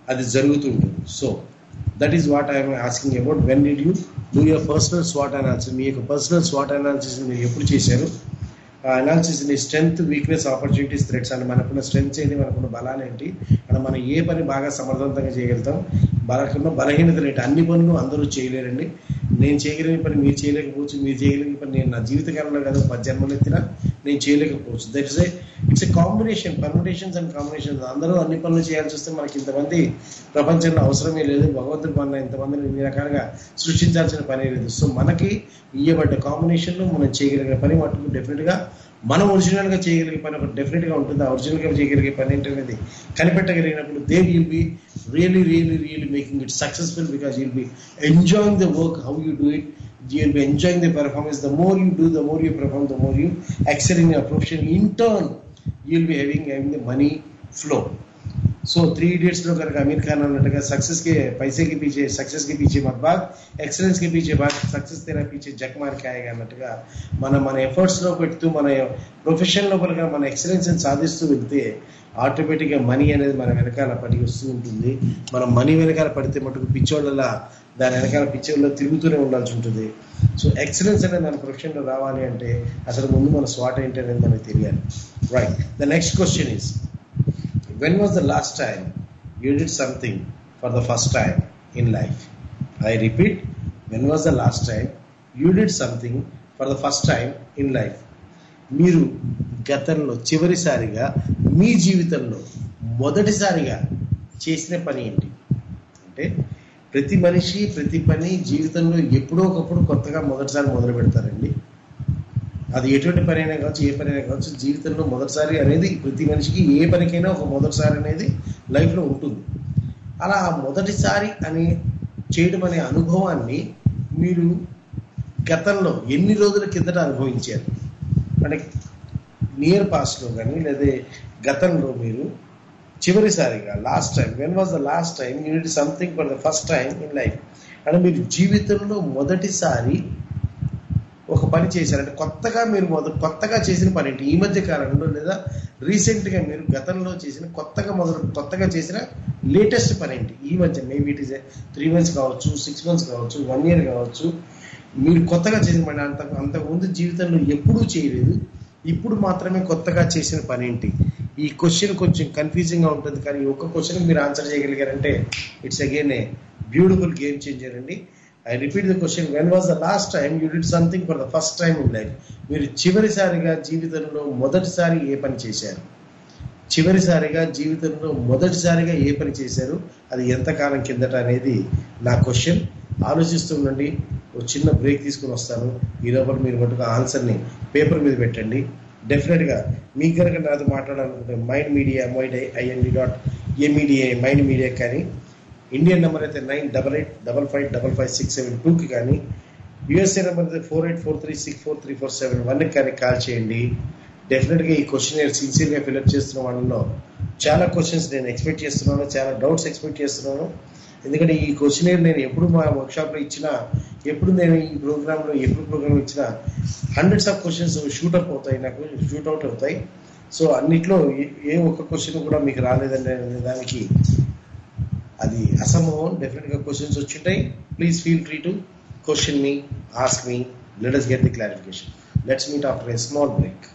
అది జరుగుతుంటుంది so that is what I'm asking about when did you do your personal స్వాట్ అనాలిసిస్ మీ యొక్క పర్సనల్ స్వాట్ అనాలిసిస్ మీరు ఎప్పుడు చేశారు ఆ అనాలిసిస్ ని స్ట్రెంగ్త్ వీక్నెస్ ఆపర్చునిటీస్ థ్రెట్స్ అని మనకున్న స్ట్రెంగ్స్ ఏంటి మనకున్న బలాలు ఏంటి అండ్ మనం ఏ పని బాగా సమర్థవంతంగా చేయగలుగుతాం మనకున్న బలహీనతలు ఏంటి అన్ని పనులు అందరూ చేయలేరండి నేను చేయగలిగిన పని మీరు చేయలేకపోవచ్చు మీరు చేయగలిగిన పని నేను నా జీవితకాలంలో కాదు పది జన్మలు ఎత్తినా నేను చేయలేకపోవచ్చు that is a it's a combination permutations and combinations అందరూ అన్ని పనులు చేయాల్సి వస్తే మనకి ఇంతమంది ప్రపంచంలో అవసరమే లేదు భగవంతుడు మన ఇంతమందిని ఇన్ని రకాలుగా సృష్టించాల్సిన పని లేదు సో మనకి ఇయ్యబడ్డ కాంబినేషన్లో మనం చేయగలిగిన పని మటుకు డెఫినెట్గా మనం ఒరిజినల్ గా చేయగలిగే పని ఒకటి డెఫినెట్ గా ఉంటుంది ఒరిజినల్ గా చేయగలిగే పని ఏంటనేది కనిపెట్టగలిగినప్పుడు they will be really really really making it successful because you'll be enjoying the work how you do it you will be enjoying the performance. The more you do, the more you perform, the more you excel in your profession. In turn, you will be having, having the money flow. So three idiots లో కనుక అమీర్ ఖాన్ అన్నట్టుగా success కి పైసే కి పీచే success కి పీచే మత్ బాగ్ excellence కి పీచే బాగ్ సక్సెస్ తెరా పీచే జక్ మార్ కాయగా అన్నట్టుగా మన మన ఎఫర్ట్స్ లో పెడుతూ మన ప్రొఫెషన్ లోపలగా మన ఎక్సలెన్స్ సాధిస్తూ వెళ్తే ఆటోమేటిక్ గా మనీ అనేది మన వెనకాల పడి వస్తూ ఉంటుంది మనం మనీ వెనకాల పడితే మటుకు పిచ్చోళ్ళలా దాని వెనకాల పిచ్చోళ్ళలో తిరుగుతూనే ఉండాల్సి ఉంటుంది సో ఎక్సలెన్స్ అనేది మన ప్రొఫెషన్ లో రావాలి అంటే అసలు ముందు మన స్వాట్ ఏంటి అనేది మనకు తెలియాలి right the next question is when was the last time you did something for the first time in life i repeat when was the last time you did something for the first time in life మీరు గతంలో చివరిసారిగా మీ జీవితంలో మొదటిసారిగా చేసిన పని ఏంటి అంటే ప్రతి మనిషి ప్రతి పని జీవితంలో ఎప్పుడో ఒకప్పుడు కొత్తగా మొదటిసారి మొదలు పెడతారండి అది ఎటువంటి పని అయినా కావచ్చు ఏ పని అయినా కావచ్చు జీవితంలో మొదటిసారి అనేది ప్రతి మనిషికి ఏ పనికైనా ఒక మొదటిసారి అనేది లైఫ్లో ఉంటుంది అలా ఆ మొదటిసారి అని చేయడం అనే అనుభవాన్ని మీరు గతంలో ఎన్ని రోజుల కిందట అనుభవించారు అంటే నియర్ పాస్ట్లో కానీ లేదా గతంలో మీరు చివరిసారిగా last time when was the last time you need something for the first time in life అంటే మీరు జీవితంలో మొదటిసారి ఒక పని చేశారు అంటే కొత్తగా మీరు మొదలు కొత్తగా చేసిన పని ఏంటి ఈ మధ్య కాలంలో లేదా రీసెంట్ గా మీరు గతంలో చేసిన కొత్తగా మొదలు కొత్తగా చేసిన లేటెస్ట్ పని ఏంటి ఈ మధ్య maybe it is three months కావచ్చు సిక్స్ మంత్స్ కావచ్చు వన్ ఇయర్ కావచ్చు మీరు కొత్తగా చేసిన పని అంత అంతకుముందు జీవితంలో ఎప్పుడూ చేయలేదు ఇప్పుడు మాత్రమే కొత్తగా చేసిన పని ఏంటి ఈ క్వశ్చన్ కొంచెం కన్ఫ్యూజింగ్ గా ఉంటుంది కానీ ఈ ఒక్క క్వశ్చన్ మీరు ఆన్సర్ చేయగలిగారంటే it's again a beautiful game changer అండి I repeat the question when was the last time you did something for the first time in life మీరు చివరిసారిగా జీవితంలో మొదటిసారి ఏ పని చేశారు చివరిసారిగా జీవితంలో మొదటిసారిగా ఏ పని చేశారు అది ఎంతకాలం కిందట అనేది నా క్వశ్చన్ ఆలోచిస్తుండండి ఒక చిన్న బ్రేక్ తీసుకుని వస్తాను ఈ లోపల మీరు మటుకు ఆన్సర్ని పేపర్ మీద పెట్టండి డెఫినెట్గా మీకు కనుక నాతో మాట్లాడాలనుకుంటే mind media mind IND dot ఏమీడియా మైండ్ మీడియా కానీ ఇండియన్ నెంబర్ అయితే nine double eight double five double five six seven టూకి కానీ యూఎస్ఏ నెంబర్ అయితే four eight four three six four three four seven వన్కి కానీ కాల్ చేయండి డెఫినెట్గా ఈ క్వశ్చన్ నేను సిన్సియర్గా ఫిల్అప్ చేస్తున్న వాళ్ళలో చాలా క్వశ్చన్స్ నేను ఎక్స్పెక్ట్ చేస్తున్నాను చాలా డౌట్స్ ఎక్స్పెక్ట్ చేస్తున్నాను ఎందుకంటే ఈ క్వశ్చన్ నేను ఎప్పుడు మా వర్క్షాప్లో ఇచ్చినా ఎప్పుడు నేను ఈ ప్రోగ్రాంలో ఎప్పుడు ప్రోగ్రామ్ ఇచ్చినా హండ్రెడ్స్ ఆఫ్ క్వశ్చన్స్ షూటప్ అవుతాయి నాకు షూట్అవుట్ అవుతాయి సో అన్నిట్లో ఏ- ఏ ఒక్క క్వశ్చన్ కూడా మీకు రాలేదంటే దానికి అది అసంభవం డెఫినెట్ గా క్వశ్చన్స్ వచ్చింటాయి please feel free to question me ask me let us get the clarification let's meet after a small break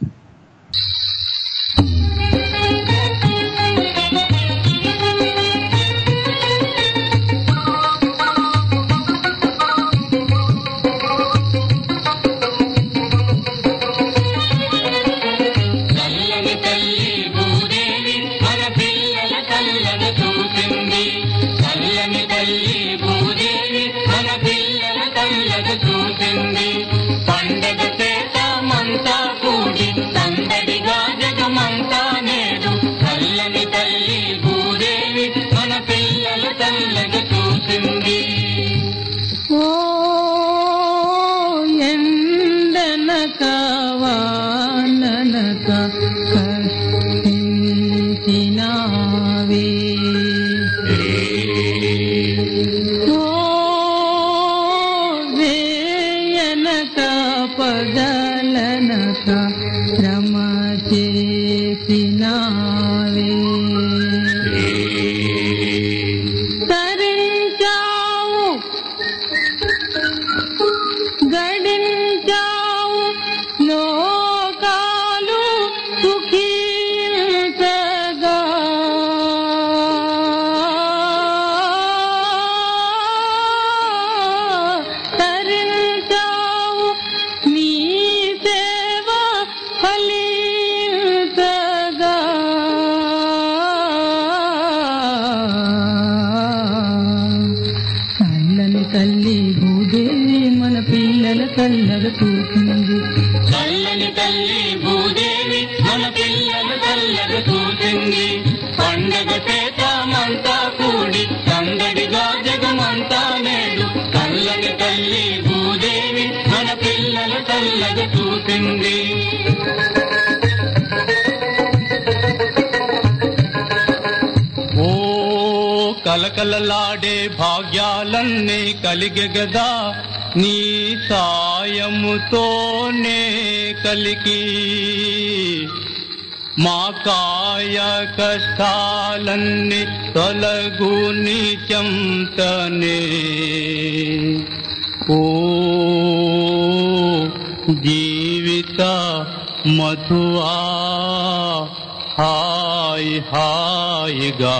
చల్లని తల్లి భూదేవి మన పిల్లల కళ్ళను చూసింది చల్లని తల్లి భూదేవి మన పిల్లల కళ్ళను చూసింది పండగ చేతామంతా కూడి సందడిగా జగమంతా నేడు చల్లని తల్లి భూదేవి మన పిల్లల కళ్ళను చూసింది ఓ ఎండనక వాననక కరుణించినావే. ఓ వేయనక పగలనక శ్రమ చేసినావే తల్లి భూదేవి మన పిల్లల చల్లగా చూసింది చల్లని తల్లి భూదేవి మన పిల్లలు చల్లగా చూసింది పండగ చేతామంతా కూడి సందడిగా జగమంతా నేడు చల్లని తల్లి భూదేవి మన పిల్లలు చల్లగా చూసింది ఓ కలకలలాడే భాగ్యాలన్నీ కలిగె గదా నీ సాయముతోనే కలికి మా కాయ కష్టాలన్నీ తొలగు నీ చెంతనే ఓ జీవిత మధువా హాయ్ హాయిగా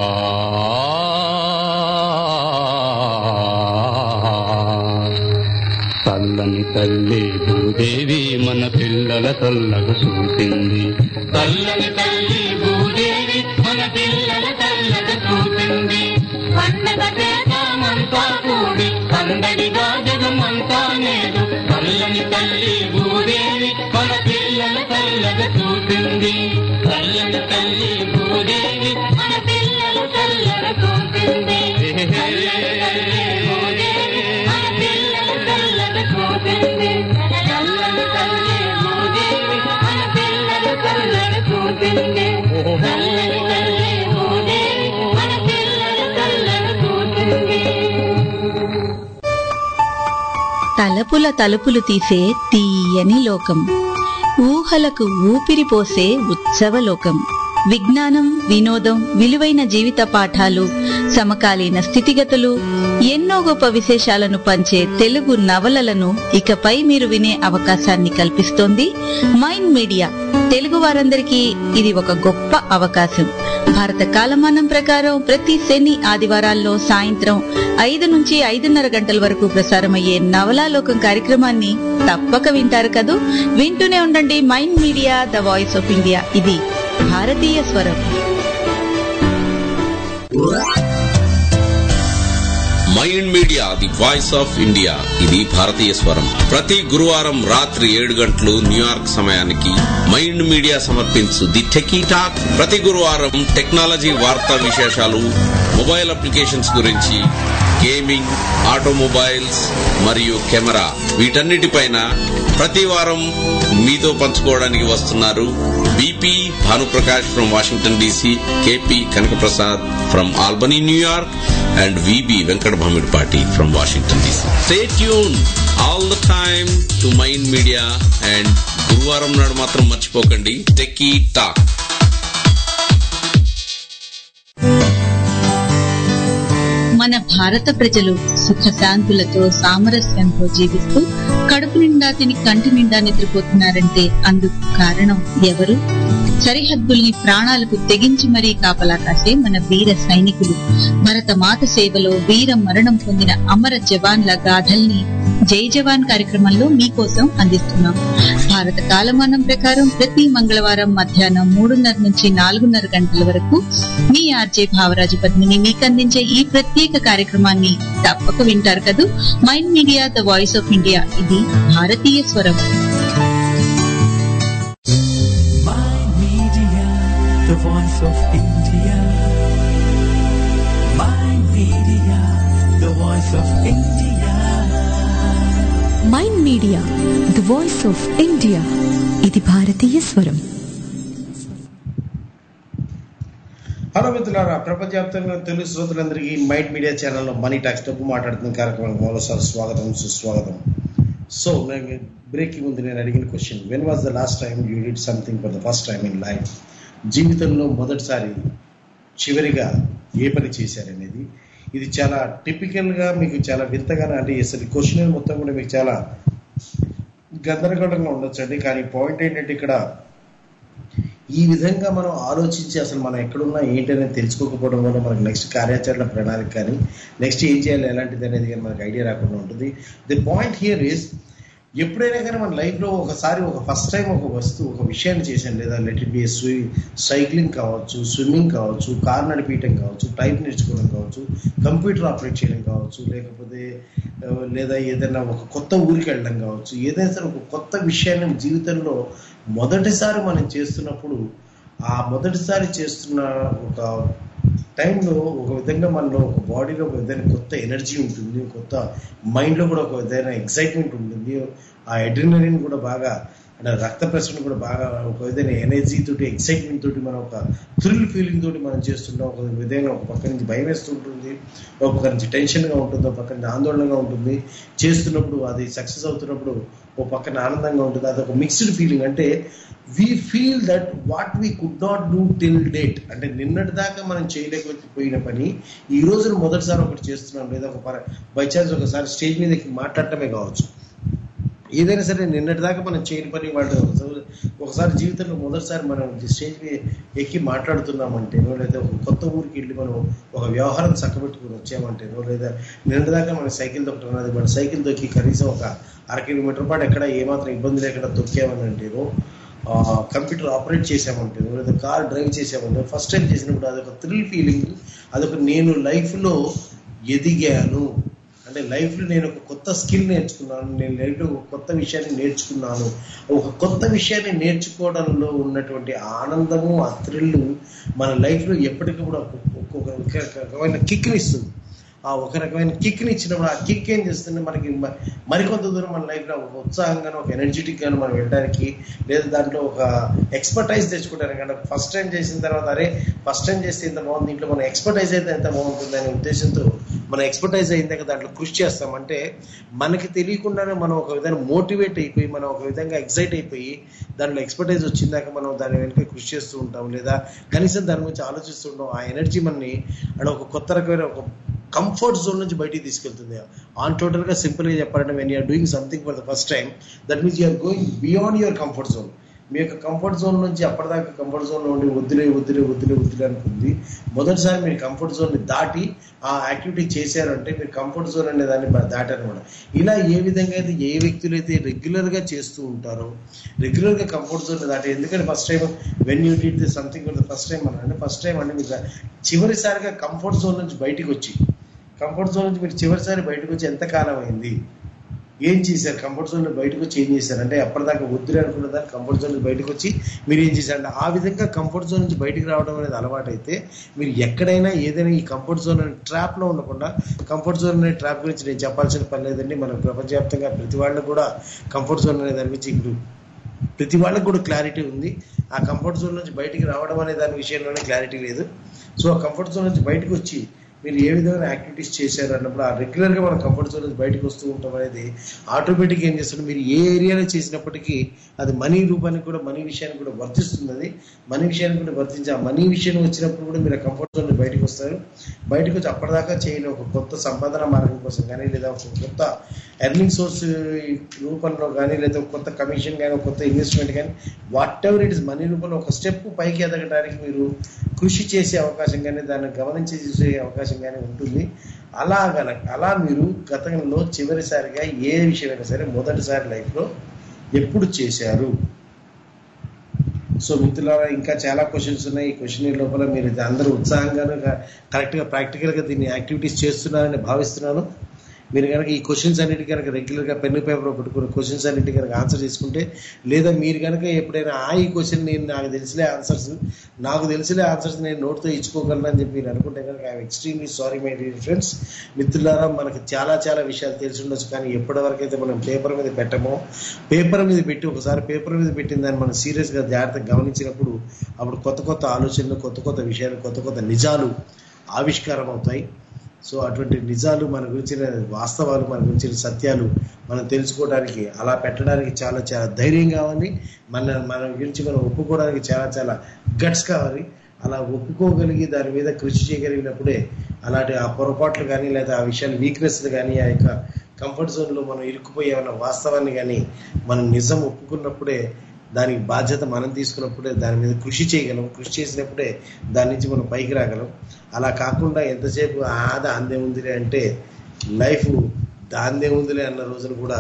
చల్లని తల్లి భూదేవి మన పిల్లల చల్లగా చూసింది చల్లని తల్లి భూదేవి మన పిల్లల చల్లగా చూసింది పండగ చేతామంతా కూడి సందడిగా జగమంతా నేడు చల్లని తల్లి భూదేవి మన పిల్లల చల్లగా చూసింది చల్లని తల్లి భూదేవి మన పిల్లల చల్లగా చూసింది చల్లని తల్లి భూదేవి మన పిల్లల చల్లగా చూసింది చల్లని తల్లి భూదేవి మన పిల్లల చల్లగా చూసింది చల్లని తల్లి భూదేవి మన పిల్లల చల్లగా చూసింది తలపుల తలుపులు తీసే తీయని లోకం ఊహలకు ఊపిరి పోసే ఉత్సవలోకం విజ్ఞానం వినోదం విలువైన జీవిత పాఠాలు సమకాలీన స్థితిగతులు ఎన్నో గొప్ప విశేషాలను పంచే తెలుగు నవలలను ఇకపై మీరు వినే అవకాశాన్ని కల్పిస్తోంది మైండ్ మీడియా తెలుగు వారందరికీ ఇది ఒక గొప్ప అవకాశం భారత కాలమానం ప్రకారం ప్రతి శని ఆదివారాల్లో సాయంత్రం ఐదు నుంచి ఐదున్నర గంటల వరకు ప్రసారమయ్యే నవలాలోకం కార్యక్రమాన్ని తప్పక వింటారు కదూ వింటూనే ఉండండి mind media the voice of India ఇది భారతీయ స్వరం mind media the voice of India ఇది భారతీయ స్వరం ప్రతి గురువారం రాత్రి ఏడు గంటలు న్యూయార్క్ సమయానికి మైండ్ మీడియా సమర్పించు ది టెకీ టాక్ ప్రతి గురువారం టెక్నాలజీ వార్తా విశేషాలు మొబైల్ అప్లికేషన్స్ గురించి గేమింగ్ ఆటోమొబైల్స్ మరియు కెమెరా వీటన్నిటిపైన ప్రతి వారం మీతో పంచుకోవడానికి వస్తున్నారు BP Bhanuprakash from Washington DC KP Kanakaprasad from Albany New York and VB Venkat Bhamidpati from Washington DC. Stay tuned all the time to Mind Media and గురువారం నాడు మాత్రం మర్చిపోకండి టెక్కీ టాక్ మన భారత ప్రజలు సుఖశాంతులతో సామరస్యంతో జీవిస్తూ కడుపు నిండా తిని కంటి నిండా నిద్రపోతున్నారంటే అందుకు కారణం ఎవరు సరిహద్దుల్ని ప్రాణాలకు తెగించి మరీ కాపలా కాసే మన వీర సైనికులు భరత మాత సేవలో వీర మరణం పొందిన అమర జవాన్ల గాథల్ని జై జవాన్ కార్యక్రమంలో మీకోసం అందిస్తున్నాం భారత కాలమానం ప్రకారం ప్రతి మంగళవారం మధ్యాహ్నం మూడున్నర నుంచి నాలుగున్నర గంటల వరకు మీ ఆర్జే భావరాజు పద్మిని మీకు అందించే ఈ ప్రత్యేక కార్యక్రమాన్ని తప్పక వింటారు కదూ mind media the voice of India ఇది భారతీయ స్వరం Media, the voice of India. Mind Media, the voice of India. Mind media the voice of India ఇది భారతీయ స్వరం హలో మిత్రులారా ప్రపంచవ్యాప్తంగా తెలుగు శ్రోతలందరికీ మైట్ మీడియా ఛానల్లో మనీ టాక్స్ డబ్బు మాట్లాడుతున్న కార్యక్రమానికి మరోసారి స్వాగతం సుస్వాగతం సో నేను బ్రేకింగ్ ముందు నేను అడిగిన question when was the last time you did something for the first time in life జీవితంలో మొదటిసారి చివరిగా ఏ పని చేశారనేది ఇది చాలా టిపికల్గా మీకు చాలా వింతగానే అంటే అసలు క్వశ్చన్ మొత్తం కూడా మీకు చాలా గందరగోళంగా ఉండొచ్చండి కానీ పాయింట్ ఏంటంటే ఇక్కడ ఈ విధంగా మనం ఆలోచించి అసలు మనం ఎక్కడున్నా ఏంటనేది తెలుసుకోకపోవడం వల్ల మనకు నెక్స్ట్ కార్యాచరణ ప్రణాళిక కానీ నెక్స్ట్ ఏం చేయాలి ఎలాంటిది అనేది కానీ మనకు ఐడియా రాకుండా ఉంటుంది ది పాయింట్ హియర్ ఈస్ ఎప్పుడైనా కానీ మన లైఫ్లో ఒకసారి ఒక ఫస్ట్ టైం ఒక వస్తువు ఒక విషయాన్ని చేశాను లేదా లెట్ ఇట్ బి స్వి సైక్లింగ్ కావచ్చు స్విమ్మింగ్ కావచ్చు కార్ నడిపించడం కావచ్చు టైప్ నేర్చుకోవడం కావచ్చు కంప్యూటర్ ఆపరేట్ చేయడం కావచ్చు లేకపోతే ఆ, లేదా ఏదైనా ఒక కొత్త ఊరికి వెళ్ళడం కావచ్చు ఏదైనా సరే ఒక కొత్త విషయాన్ని జీవితంలో మొదటిసారి మనం చేస్తున్నప్పుడు ఆ మొదటిసారి చేస్తున్న ఒక టైంలో ఒక విధంగా మనలో ఒక బాడీలో ఒక విధంగా కొత్త ఎనర్జీ ఉంటుంది కొత్త మైండ్లో కూడా ఒక విధమైన ఎగ్జైట్మెంట్ ఉంటుంది ఆ అడ్రినలిన్ కూడా బాగా అంటే రక్త ప్రసరణ కూడా బాగా ఒక విధమైన ఎనర్జీ తోటి ఎక్సైట్మెంట్ తోటి మనం ఒక థ్రిల్ ఫీలింగ్ తోటి మనం చేస్తుంటాం ఒక విధంగా ఒక పక్క నుంచి భయం వేస్తుంటుంది ఒక పక్క నుంచి టెన్షన్గా ఉంటుంది ఒక పక్క నుంచి ఆందోళనగా ఉంటుంది చేస్తున్నప్పుడు అది సక్సెస్ అవుతున్నప్పుడు ఒక పక్కన ఆనందంగా ఉంటుంది అది ఒక మిక్స్డ్ ఫీలింగ్ అంటే we feel that what we could not do till date అంటే నిన్నటి దాకా మనం చేయలేకపోయిన పని ఈ రోజున మొదటిసారి ఒకటి చేస్తున్నాం లేదా ఒక బై ఛాన్స్ ఒకసారి స్టేజ్ మీద ఎక్కి మాట్లాడటమే కావచ్చు ఏదైనా సరే నిన్నటి దాకా మనం చేయని పని వాళ్ళు ఒకసారి జీవితంలో మొదటిసారి మనం స్టేజ్ మీద ఎక్కి మాట్లాడుతున్నామంటేనో లేదా ఒక కొత్త ఊరికి వెళ్ళి మనం ఒక వ్యవహారం చక్కబెట్టుకుని వచ్చామంటేనో లేదా నిన్నటి దాకా మన సైకిల్ తొక్కడం అది మన సైకిల్ తొక్కి కనీసం ఒక అర కిలోమీటర్ పాటు ఎక్కడ ఏమాత్రం ఇబ్బంది లేకుండా తొక్కామని అంటేనో కంప్యూటర్ ఆపరేట్ చేసామంటేనో లేదా కార్ డ్రైవ్ చేసామంటే ఫస్ట్ టైం చేసినప్పుడు అదొక థ్రిల్ ఫీలింగ్ అదొక నేను లైఫ్లో ఎదిగాను అంటే లైఫ్లో నేను ఒక కొత్త స్కిల్ నేర్చుకున్నాను నేను లైఫ్లో ఒక కొత్త విషయాన్ని నేర్చుకున్నాను ఒక కొత్త విషయాన్ని నేర్చుకోవడంలో ఉన్నటువంటి ఆనందము ఆ థ్రిల్ మన లైఫ్లో ఎప్పటికప్పుడు ఒక్కొక్క రకమైన కిక్ని ఇస్తుంది ఆ ఒక రకమైన కిక్ని ఇచ్చినప్పుడు ఆ కిక్ ఏం చేస్తుంది మనకి మ- మరికొంత దూరం మన లైఫ్లో ఒక ఉత్సాహంగాను ఒక ఎనర్జెటిక్ గాను మనం వెళ్ళడానికి లేదా దాంట్లో ఒక ఎక్స్పర్టైజ్ తెచ్చుకోవడానికి అంటే ఫస్ట్ టైం చేసిన తర్వాత అరే ఫస్ట్ టైం చేస్తే ఇంత బాగుంది దీంట్లో మనం ఎక్స్పర్టైజ్ అయితే ఎంత బాగుంటుంది అనే ఉద్దేశంతో మనం ఎక్స్పర్టైజ్ అయిందాక దాంట్లో కృషి చేస్తాం అంటే మనకి తెలియకుండానే మనం ఒక విధంగా మోటివేట్ అయిపోయి మనం ఒక విధంగా ఎక్సైట్ అయిపోయి దాంట్లో ఎక్స్పర్టైజ్ వచ్చిందాక మనం దాని వెనుక కృషి చేస్తూ ఉంటాం లేదా కనీసం దాని గురించి ఆలోచిస్తూ ఉంటాం ఆ ఎనర్జీ మనని అంటే ఒక కొత్త రకమైన ఒక కంఫర్ట్ జోన్ నుంచి బయటికి తీసుకెళ్తుంది ఆన్ టోటల్ గా సింపుల్ గా చెప్పాలంటే when you're doing something for the first time that means you're going beyond your comfort zone మీ యొక్క కంఫర్ట్ జోన్ నుంచి అప్పటిదాకా కంఫర్ట్ జోన్ లో ఉండి వద్దులే వద్దులే వద్దులే వద్దులే అనుకుంది మొదటిసారి మీరు కంఫర్ట్ జోన్ ని దాటి ఆ యాక్టివిటీ చేశారంటే మీరు కంఫర్ట్ జోన్ అనే దాన్ని బ- దాటారనమాట ఇలా ఏ విధంగా అయితే ఏ వ్యక్తులు అయితే రెగ్యులర్ గా చేస్తూ ఉంటారో రెగ్యులర్ గా కంఫర్ట్ జోన్ దాటి ఎందుకంటే first time when you did the something for the first time అని అంటే ఫస్ట్ టైం అంటే మీకు చివరిసారిగా కంఫర్ట్ జోన్ నుంచి బయటికి వచ్చి కంఫర్ట్ జోన్ నుంచి మీరు చివరిసారి బయటకు వచ్చి ఎంత కాలం అయింది ఏం చేశారు కంఫర్ట్ జోన్ బయటకు వచ్చి ఏం చేశారు అంటే అప్పటిదాకా వద్దులే అనుకున్న దాన్ని కంఫర్ట్ జోన్ నుంచి బయటకు వచ్చి మీరు ఏం చేశారు అంటే ఆ విధంగా కంఫర్ట్ జోన్ నుంచి బయటకు రావడం అనేది అలవాటు అయితే మీరు ఎక్కడైనా ఏదైనా ఈ కంఫర్ట్ జోన్ అనే ట్రాప్ లో ఉండకుండా కంఫర్ట్ జోన్ అనే ట్రాప్ గురించి నేను చెప్పాల్సిన పని లేదండి మన ప్రపంచవ్యాప్తంగా ప్రతి వాళ్ళకు కూడా కంఫర్ట్ జోన్ అనే దాని గురించి ఇప్పుడు ప్రతి వాళ్ళకి కూడా క్లారిటీ ఉంది ఆ కంఫర్ట్ జోన్ నుంచి బయటికి రావడం అనే దాని విషయంలోనే క్లారిటీ లేదు సో ఆ కంఫర్ట్ జోన్ నుంచి బయటకు వచ్చి మీరు ఏ విధమైన యాక్టివిటీస్ చేశారు అన్నప్పుడు ఆ రెగ్యులర్గా మనం కంఫర్ట్ జోన్ నుంచి బయటకు వస్తూ ఉంటాం అనేది ఆటోమేటిక్ ఏం చేస్తుంది మీరు ఏ ఏరియాలో చేసినప్పటికీ అది మనీ రూపానికి కూడా మనీ విషయానికి కూడా వర్తిస్తుంది అది మనీ విషయానికి కూడా వర్తించి ఆ మనీ విషయం వచ్చినప్పుడు కూడా మీరు ఆ కంఫర్ట్ జోన్ నుంచి బయటకు వస్తారు బయటకు వచ్చి అప్పటిదాకా చేయని ఒక కొత్త సంపాదన మార్గం కోసం కానీ లేదా ఒక కొత్త ఎర్నింగ్ సోర్స్ రూపంలో కానీ లేదా ఒక కొత్త కమిషన్ కానీ ఒక కొత్త ఇన్వెస్ట్మెంట్ కానీ whatever it is money రూపంలో ఒక స్టెప్ పైకి ఎదగడానికి మీరు కృషి చేసే అవకాశం కానీ దాన్ని గమనించి చూసే అవకాశం కానీ ఉంటుంది అలా గనక అలా మీరు గతంలో చివరిసారిగా ఏ విషయమైనా సరే మొదటిసారి లైఫ్లో ఎప్పుడు చేశారు సో మిత్రులారా ఇంకా చాలా క్వశ్చన్స్ ఉన్నాయి ఈ క్వశ్చన్ లోపల మీరు ఇది అందరూ ఉత్సాహంగాను కరెక్ట్గా ప్రాక్టికల్గా దీన్ని యాక్టివిటీస్ చేస్తున్నారని భావిస్తున్నాను మీరు కనుక ఈ క్వశ్చన్స్ అన్నిటి కనుక రెగ్యులర్గా పెన్ పేపర్లో పెట్టుకుని క్వశ్చన్స్ అన్నిటి కనుక ఆన్సర్ చేసుకుంటే లేదా మీరు కనుక ఎప్పుడైనా ఆ ఈ క్వశ్చన్ నేను నాకు తెలిసిలే ఆన్సర్స్ నాకు తెలిసిలే ఆన్సర్స్ నేను నోట్తో ఇచ్చుకోగలను అని చెప్పి మీరు అనుకుంటే కనుక I'm extremely sorry my dear friends మిత్రులారా మనకి చాలా చాలా విషయాలు తెలిసి ఉండొచ్చు కానీ ఎప్పటివరకు అయితే మనం పేపర్ మీద పెట్టమో పేపర్ మీద పెట్టి ఒకసారి పేపర్ మీద పెట్టిన దాన్ని మనం సీరియస్గా జాగ్రత్తగా గమనించినప్పుడు అప్పుడు కొత్త కొత్త ఆలోచనలు కొత్త కొత్త విషయాలు కొత్త కొత్త నిజాలు ఆవిష్కారం అవుతాయి సో అటువంటి నిజాలు మన గురించిన వాస్తవాలు మన గురించిన సత్యాలు మనం తెలుసుకోవడానికి అలా పెట్టడానికి చాలా చాలా ధైర్యం కావాలి మన మన గురించి మనం ఒప్పుకోవడానికి చాలా చాలా గట్స్ కావాలి అలా ఒప్పుకోగలిగి దాని మీద కృషి చేయగలిగినప్పుడే అలాంటి ఆ పొరపాట్లు కానీ లేదా ఆ విషయాలు వీక్నెస్లు కానీ ఆ యొక్క కంఫర్ట్ జోన్లో మనం ఇరుక్కుపోయే ఉన్న వాస్తవాన్ని కానీ మనం నిజం ఒప్పుకున్నప్పుడే దానికి బాధ్యత మనం తీసుకున్నప్పుడే దాని మీద కృషి చేయగలం కృషి చేసినప్పుడే దాని నుంచి మనం పైకి రాగలం అలా కాకుండా ఎంతసేపు ఆద అందే ఉందిలే అంటే లైఫ్ దాందే ఉందిలే అన్న రోజులు కూడా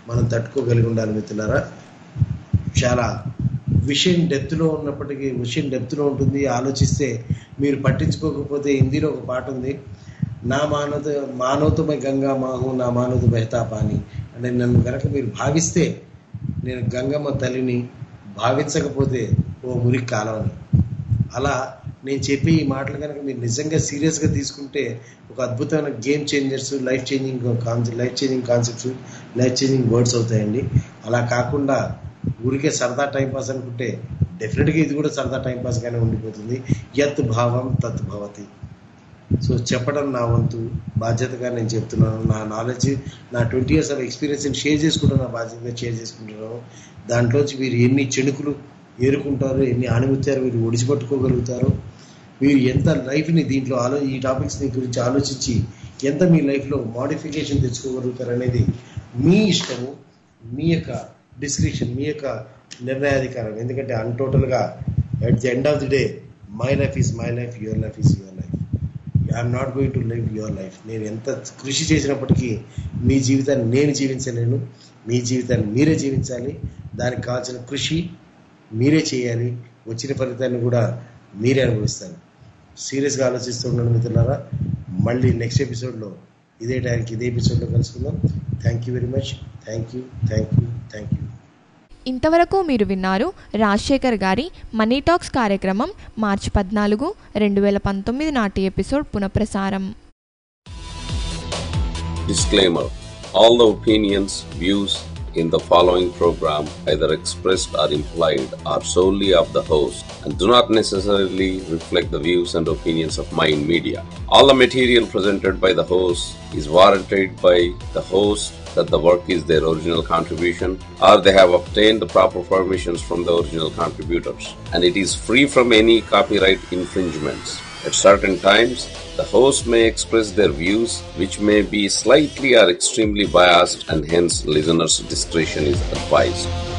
మనం తట్టుకోగలిగి ఉండాలి మిత్రులారా చాలా విషయం డెప్త్లో ఉన్నప్పటికీ విషయం డెప్త్లో ఉంటుంది ఆలోచిస్తే మీరు పట్టించుకోకపోతే హిందీలో ఒక పాట ఉంది నా మానవ మానవతమై గంగా మాహు నా మానవత బెహతా పాని అంటే నన్ను కనుక మీరు భావిస్తే నేను గంగమ్మ తల్లిని భావించకపోతే ఓ మురికి కాలవని అలా నేను చెప్పే ఈ మాటలు కనుక మీరు నిజంగా సీరియస్గా తీసుకుంటే ఒక అద్భుతమైన game changers life changing concept life changing concepts life changing words అవుతాయండి అలా కాకుండా ఊరికే సరదా టైం పాస్ అనుకుంటే డెఫినెట్గా ఇది కూడా సరదా టైం పాస్గానే ఉండిపోతుంది యత్ భావం తత్ భవతి సో చెప్పడం నా వంతు బాధ్యతగా నేను చెప్తున్నాను నా నాలెడ్జ్ నా twenty years of experience share చేసుకుంటూ నా బాధ్యతగా షేర్ చేసుకుంటున్నాను దాంట్లోంచి మీరు ఎన్ని చెణుకులు ఏరుకుంటారు ఎన్ని ఆణిముత్యాలు మీరు ఒడిచిపట్టుకోగలుగుతారు మీరు ఎంత లైఫ్ని దీంట్లో ఆలో ఈ టాపిక్స్ని గురించి ఆలోచించి ఎంత మీ లైఫ్లో మాడిఫికేషన్ తెచ్చుకోగలుగుతారు అనేది మీ ఇష్టము మీ యొక్క డిస్క్రిప్షన్ మీ యొక్క నిర్ణయాధికారం ఎందుకంటే అన్ టోటల్గా at the end of the day my life is my life your life is your life I'm not going to live your life నేను ఎంత కృషి చేసినప్పటికీ మీ జీవితాన్ని నేను జీవించలేను మీ జీవితాన్ని మీరే జీవించాలి దానికి కావాల్సిన కృషి మీరే చేయాలి వచ్చిన ఫలితాన్ని కూడా మీరే అనుభవిస్తారు సీరియస్గా ఆలోచిస్తూ ఉన్నాను మిత్రులారా మళ్ళీ నెక్స్ట్ ఎపిసోడ్లో ఇదే టైంకి ఇదే ఎపిసోడ్లో కలుసుకుందాం thank you very much thank you thank you thank you ఇంతవరకు మీరు విన్నారు రాజశేఖర్ గారి మనీ టాక్స్ కార్యక్రమం మార్చి పద్నాలుగు రెండు వేల పంతొమ్మిది నాటి ఎపిసోడ్ పునఃప్రసారం Disclaimer All the opinions, views in the following program, either expressed or implied, are solely of the host and do not necessarily reflect the views and opinions of Mind Media. All the material presented by the host is warranted by the host that the work is their original contribution or they have obtained the proper permissions from the original contributors and it is free from any copyright infringements. At certain times, the host may express their views, which may be slightly or extremely biased, and hence listeners' discretion is advised.